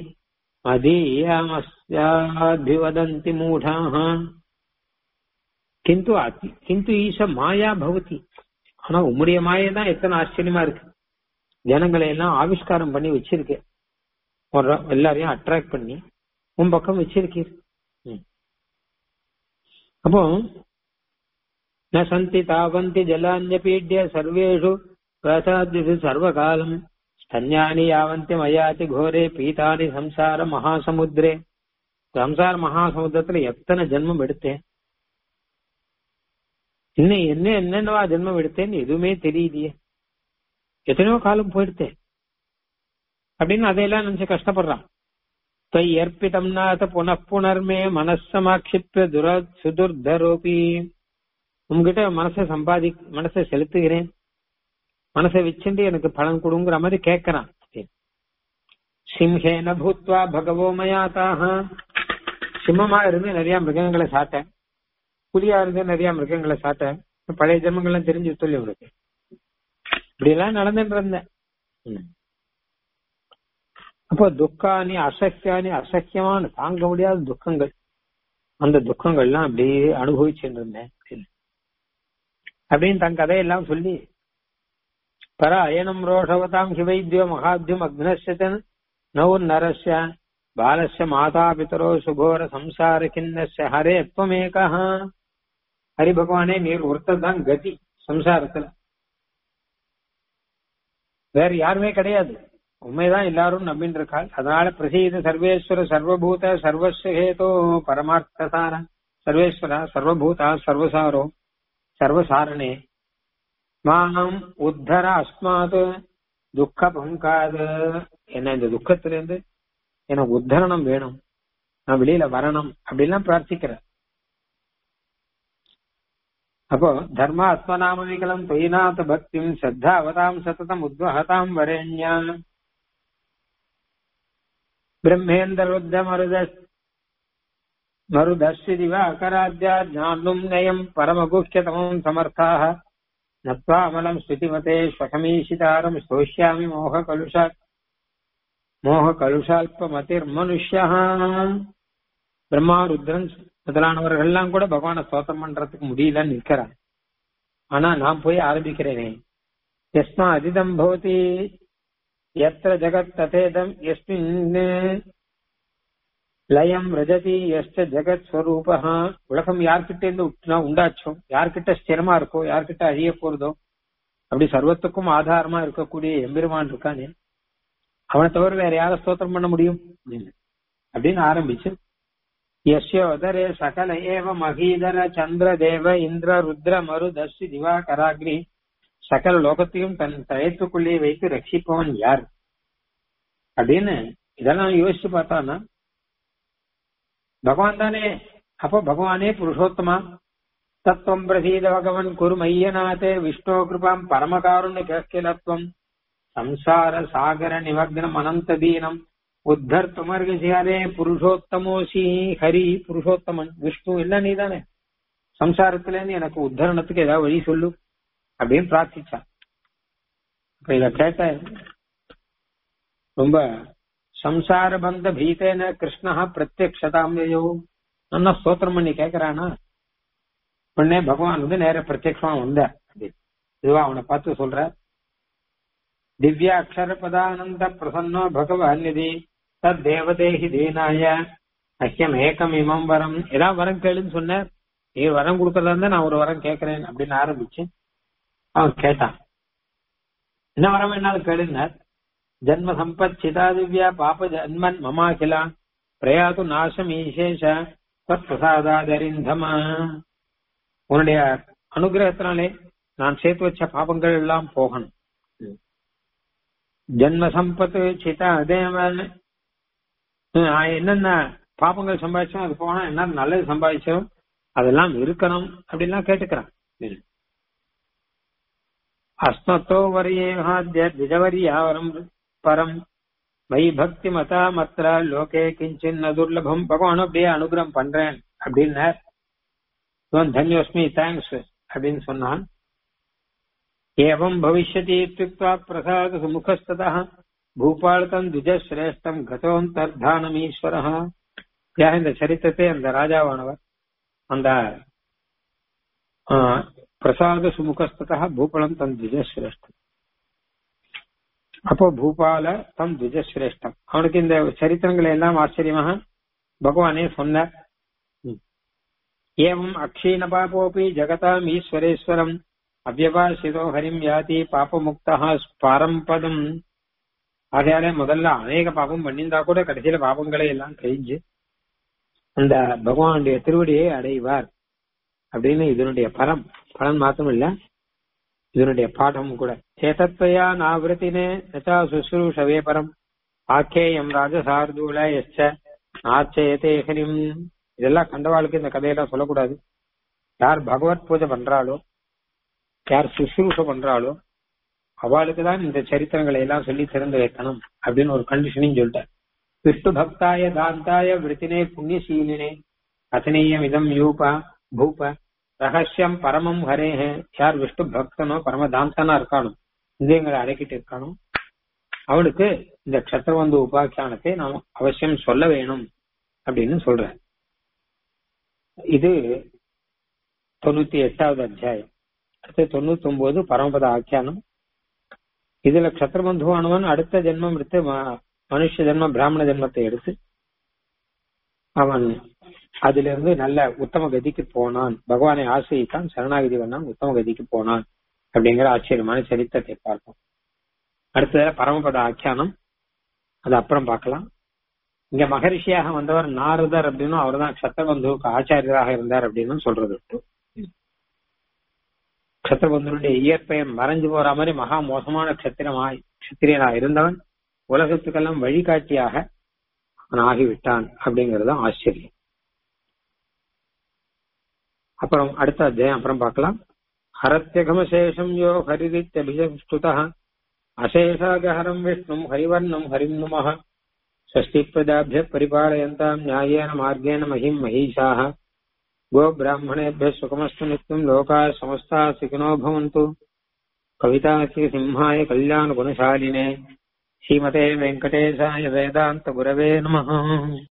மதீயாமஸ்யாபிவதந்தி மூடாः கிந்து அதி கிந்து ஈச மாயா பவதி ஆனா உம்முடைய மாயை தான் எத்தனை ஆச்சரியமா இருக்கு ஜனங்களை எல்லாம் ஆவிஷ்காரம் பண்ணி வச்சிருக்கேன் ஒரு எல்லாரையும் அட்ராக்ட் பண்ணி உன் பக்கம் வச்சிருக்கீர் ம். அப்போ ந சந்தி தாவந்தி ஜலான்யபீட்ய சர்வேஷு பிரசாத்யு சர்வகாலம் ஸ்தன்யானி யாவந்தி மயாதி கோரே பீதானி சம்சார மகாசமுத்திரே சம்சார மகாசமுத்திரத்துல எத்தனை ஜென்மம் எடுத்தேன் இன்னும் என்ன என்னென்னவா ஜென்மம் எடுத்தேன்னு எதுவுமே தெரியலையே எத்தனையோ காலம் போயிடுத்தேன் அப்படின்னு அதையெல்லாம் நினைச்சு கஷ்டப்படுறான் தொய் ஏற்பிதம் நாத புனப்புணர்மே மனசமாட்சிப்ப துர சுதுர்தரோபி உங்ககிட்ட மனசை சம்பாதி மனசை செலுத்துகிறேன் மனசை வச்சுட்டு எனக்கு பலன் கொடுங்கிற மாதிரி கேட்கறான் சிம்ஹேன பூத்வா பகவோ மயாதாக சிம்மமா இருந்து நிறைய மிருகங்களை சாட்டேன் புலியா இருந்து நிறைய மிருகங்களை சாட்டேன் பழைய ஜென்மங்கள்லாம் தெரிஞ்சு சொல்லி உனக்கு இப்படி எல்லாம் நடந்துட்டு இருந்தேன் ம். அப்போ துக்கானி அசக்கியானி அசக்கியமான தாங்க முடியாத துக்கங்கள் அந்த துக்கங்கள்லாம் அப்படியே அனுபவிச்சுட்டு இருந்தேன் அப்படின்னு தன் கதையெல்லாம் சொல்லி பர அயனம் ரோஷவதாம் ஹிவைத்யோ மகாத்யம் அக்னஸ்யதன் நௌர் நரஸ்ய பாலஸ்ய மாதா பிதரோ சுகோர சம்சார கிண்ணஸ்ய ஹரே துவமேகா ஹரி பகவானே நீர் ஒருத்தர் தான் கதி சம்சாரத்துல வேற யாருமே கிடையாது உண்மைதான் எல்லாரும் நம்பின்னு இருக்காள் அதனால பிரசீத சர்வேஸ்வர சர்வபூத சர்வஸ்வஹேதோ பரமார்த்தசார சர்வேஸ்வர சர்வபூதா சர்வசாரோ சர்வசாரணே மாம் உத்தர அஸ்மாத் துக்க பங்காது என்ன இந்த துக்கத்திலிருந்து எனக்கு உத்தரணம் வேணும் நான் வெளியில வரணும் அப்படிலாம் பிரார்த்திக்கிறேன் அப்போ தர்ம ஆத்மநாம விகலம் தொய்நாத பக்திம் ஸ்ரத்தாவதாம் சததம் உத்வஹதாம் வரேண்யா பிரம்மேந்திரருத்த மருத மருதஸ்ய திவாகராஜ்யா ஜானும் நயம் பரமகுஹ்யதமம் சமர்த்தாக நத்வாமலம் ஸ்ருதிமதே ஸ்வகமீஷிதாரம் ஸ்தோஷ்யாமி மோக கலுஷாத் மோக கலுஷால்ப மதிர் மனுஷா பிரம்மா ருத்ரன் முதலானவர்கள் எல்லாம் கூட பகவானை ஸ்தோத்திரம் பண்றதுக்கு முடியலன்னு நிற்கிறான் ஆனா நான் போய் ஆரம்பிக்கிறேனே எஸ்மா அதிதம் பவதி எத்திர ஜகத் ததேதம் எஸ்மின் லயம் ரஜதி எஸ்ட ஜெகத் ஸ்வரூபா உலகம் யார்கிட்ட இருந்து உட்னா உண்டாச்சோ யார்கிட்ட ஸ்திரமா இருக்கோ யார்கிட்ட அழிய போறதோ அப்படி சர்வத்துக்கும் ஆதாரமா இருக்கக்கூடிய எம்பெருமான் இருக்கானே அவனை தவிர வேற யார ஸ்தோத்திரம் பண்ண முடியும் அப்படின்னு ஆரம்பிச்சு யஸ்யோதரே சகல ஏவ மகீதர சந்திர தேவ இந்திர ருத்ர மரு தர்ஷி திவாகராக்னி சகல லோகத்தையும் தன் தயத்துக்குள்ளே வைத்து ரட்சிப்பவன் யார் அப்படின்னு இதெல்லாம் யோசிச்சு பார்த்தானா பகவான் தானே அப்போ பகவானே புருஷோத்தமா தத்துவம் பிரசீத பகவன் குரு மையநாதே விஷ்ணு கிருபாம் பரமகாருண்ய கேஸ்கிலத்வம் சம்சார சாகர நிமக்னம் அனந்த தீனம் உத்தர்த்துமர்கசியாரே புருஷோத்தமோசி ஹரி புருஷோத்தமன் விஷ்ணு இல்ல நீ தானே சம்சாரத்துல இருந்து எனக்கு உத்தரணத்துக்கு ஏதாவது வழி சொல்லு அப்படின்னு பிரார்த்திச்சான் இப்ப இத கேட்ட ரொம்ப சம்சார பந்த பீதேன கிருஷ்ணா பிரத்யக்ஷதாமையோ நல்லா ஸ்தோத்திரம் பண்ணி கேக்குறானா உடனே பகவான் வந்து நேர பிரத்யக்ஷமா வந்த இதுவா அவனை பார்த்து சொல்ற திவ்ய அக்ஷர பதானந்த பிரசன்னோ பகவான் நிதி தத் தேவதேகி தீனாய அஹ்யம் ஏகம் இமம் வரம் ஏதாவது வரம் கேளுன்னு சொன்ன நீ வரம் கொடுக்கறதா இருந்தா நான் ஒரு வரம் கேட்கிறேன் அப்படின்னு ஆரம்பிச்சு அவன் கேட்டான் என்ன வரம் வேணாலும் கேளுன்னார் ஜன்ம சம்பத் சிதா திவ்யா பாப ஜன்மன் மமாகிலா பிரயாது நாசம் ஈசேஷ தத் பிரசாதாதரிந்தமா உன்னுடைய அனுகிரகத்தினாலே நான் சேர்த்து வச்ச பாபங்கள் எல்லாம் போகணும் ஜன்ம சம்பத்து சிதா தேவன் என்னென்ன பாபங்கள் சம்பாதிச்சோம் அது போனா என்ன நல்லது சம்பாதிச்சோம் அதெல்லாம் இருக்கணும் அப்படின்லாம் கேட்டுக்கிறான் அஸ்மத்தோ வரியேகாத்ய திஜவரியாவரம் பரம் வை பக்தி மதா மத்திர லோகே கிஞ்சின் துர்லபம் பகவான் அப்படியே அனுகிரகம் பண்றேன் அப்படின்னார் தன்யோஸ்மி தேங்க்ஸ் அப்படின்னு சொன்னான் ஏவம் பவிஷ்யதி இत्युक्त्वा பிரசாத சுமுகஸ்ததா பூபாலதம் துஜஸ்ரேஷ்டம் கதோந்தர்தானம் ஈஸ்வரः இந்த சரித்திரத்தை அந்த ராஜாவானவர் அந்த பிரசாத சுமுகஸ்ததா பூபாலம் தம் துஜஸ்ரேஷ்டம் அப்போ பூபால தம் துஜஸ்ரேஷ்டம் அவனுக்கு இந்த சரித்திரங்களை எல்லாம் ஆச்சரியமாக பகவானே சொன்னார் ஏவம் அக்ஷீண பாபோபி ஜகதாம் ஈஸ்வரேஸ்வரம் அவ்வபாசிதோ ஹரிம் யாதி பாபமுக்தா பரம்பதம் ஆகையாலே முதல்ல அநேக பாபம் பண்ணியிருந்தா கூட கடைசியில பாபங்களை எல்லாம் கழிஞ்சு அந்த பகவானுடைய திருவடியை அடைவார் அப்படின்னு இதனுடைய பரம் பலன் மாத்திரம் இல்ல இதனுடைய பாடம் கூட சேதத்வயா நாவிரத்தினே நச்சா சுசுரூஷவே பரம் ஆக்கேயம் ராஜசார்தூல எச்ச நாச்சயத்தே ஹரிம் இதெல்லாம் கண்டவாளுக்கு இந்த கதையெல்லாம் சொல்லக்கூடாது யார் பகவத் பூஜை பண்றாளோ யார் சுசுரூஷ பண்றாளோ அவளுக்கு தான் இந்த சரித்திரங்களை எல்லாம் சொல்லி திறந்து வைக்கணும் அப்படின்னு ஒரு கண்டிஷனையும் சொல்லிட்டார் விஷ்ணு பக்தாய தாந்தாய விருத்தினே புண்ணியசீலினே அசனீயம் இதம் யூபா பூப ரகசியம் பரமம் ஹரேஹ யார் விஷ்ணு பக்தனோ பரம தாந்தனா இருக்கானோ இந்தியங்களை அடக்கிட்டு இருக்கானோ அவனுக்கு இந்த கஷத்திரவந்து உபாக்கியானத்தை நாம் அவசியம் சொல்ல வேணும் அப்படின்னு சொல்ற இது தொண்ணூத்தி எட்டாவது அத்தியாயம் அடுத்து தொண்ணூத்தி ஒன்பது பரமபத ஆக்கியானம் இதுல கஷத்திரபந்துவானவன் அடுத்த ஜென்மம் எடுத்து மனுஷ ஜென்மம் பிராமண ஜென்மத்தை எடுத்து அவன் அதுல இருந்து நல்ல உத்தம கதிக்கு போனான் பகவானை ஆசிரியித்தான் சரணாகதி பண்ணான் உத்தம கதிக்கு போனான் அப்படிங்கிற ஆச்சரியமான சரித்திரத்தை பார்ப்போம் அடுத்தது பரமபத ஆக்கியானம் அது அப்புறம் பார்க்கலாம் இங்க மகரிஷியாக வந்தவர் நாரதர் அப்படின்னும் அவர் தான் கஷத்திரபந்துவுக்கு ஆச்சாரியராக இருந்தார் அப்படின்னு சொல்றது கஷத்திரபந்தனுடைய இயற்பெயர் மறைஞ்சு போற மாதிரி மகா மோசமான கஷத்திரமாய் கஷத்திரியனா இருந்தவன் உலகத்துக்கெல்லாம் வழிகாட்டியாக அவன் ஆகிவிட்டான் அப்படிங்கறது ஆச்சரியம் அப்புறம் அடுத்த அத்தியாயம் அப்புறம் பார்க்கலாம் ஹரத்யகமசேஷம் யோ ஹரிதித்யபிஷுத அசேஷாகஹரம் விஷ்ணும் ஹரிவர்ணம் ஹரிம் நுமः षष्टिप्रदाभ्य परिपालयन्ताम् न्यायेन मार्गेण महिम् महीषाः गोब्राह्मणेभ्यः सुखमस्तु नित्यम् लोकाः समस्ताः सुखिनो भवन्तु कवितासिंहाय कल्याणगुणशालिने ஸ்ரீமதே வெங்கடேசாய வேதாந்த குரவே நம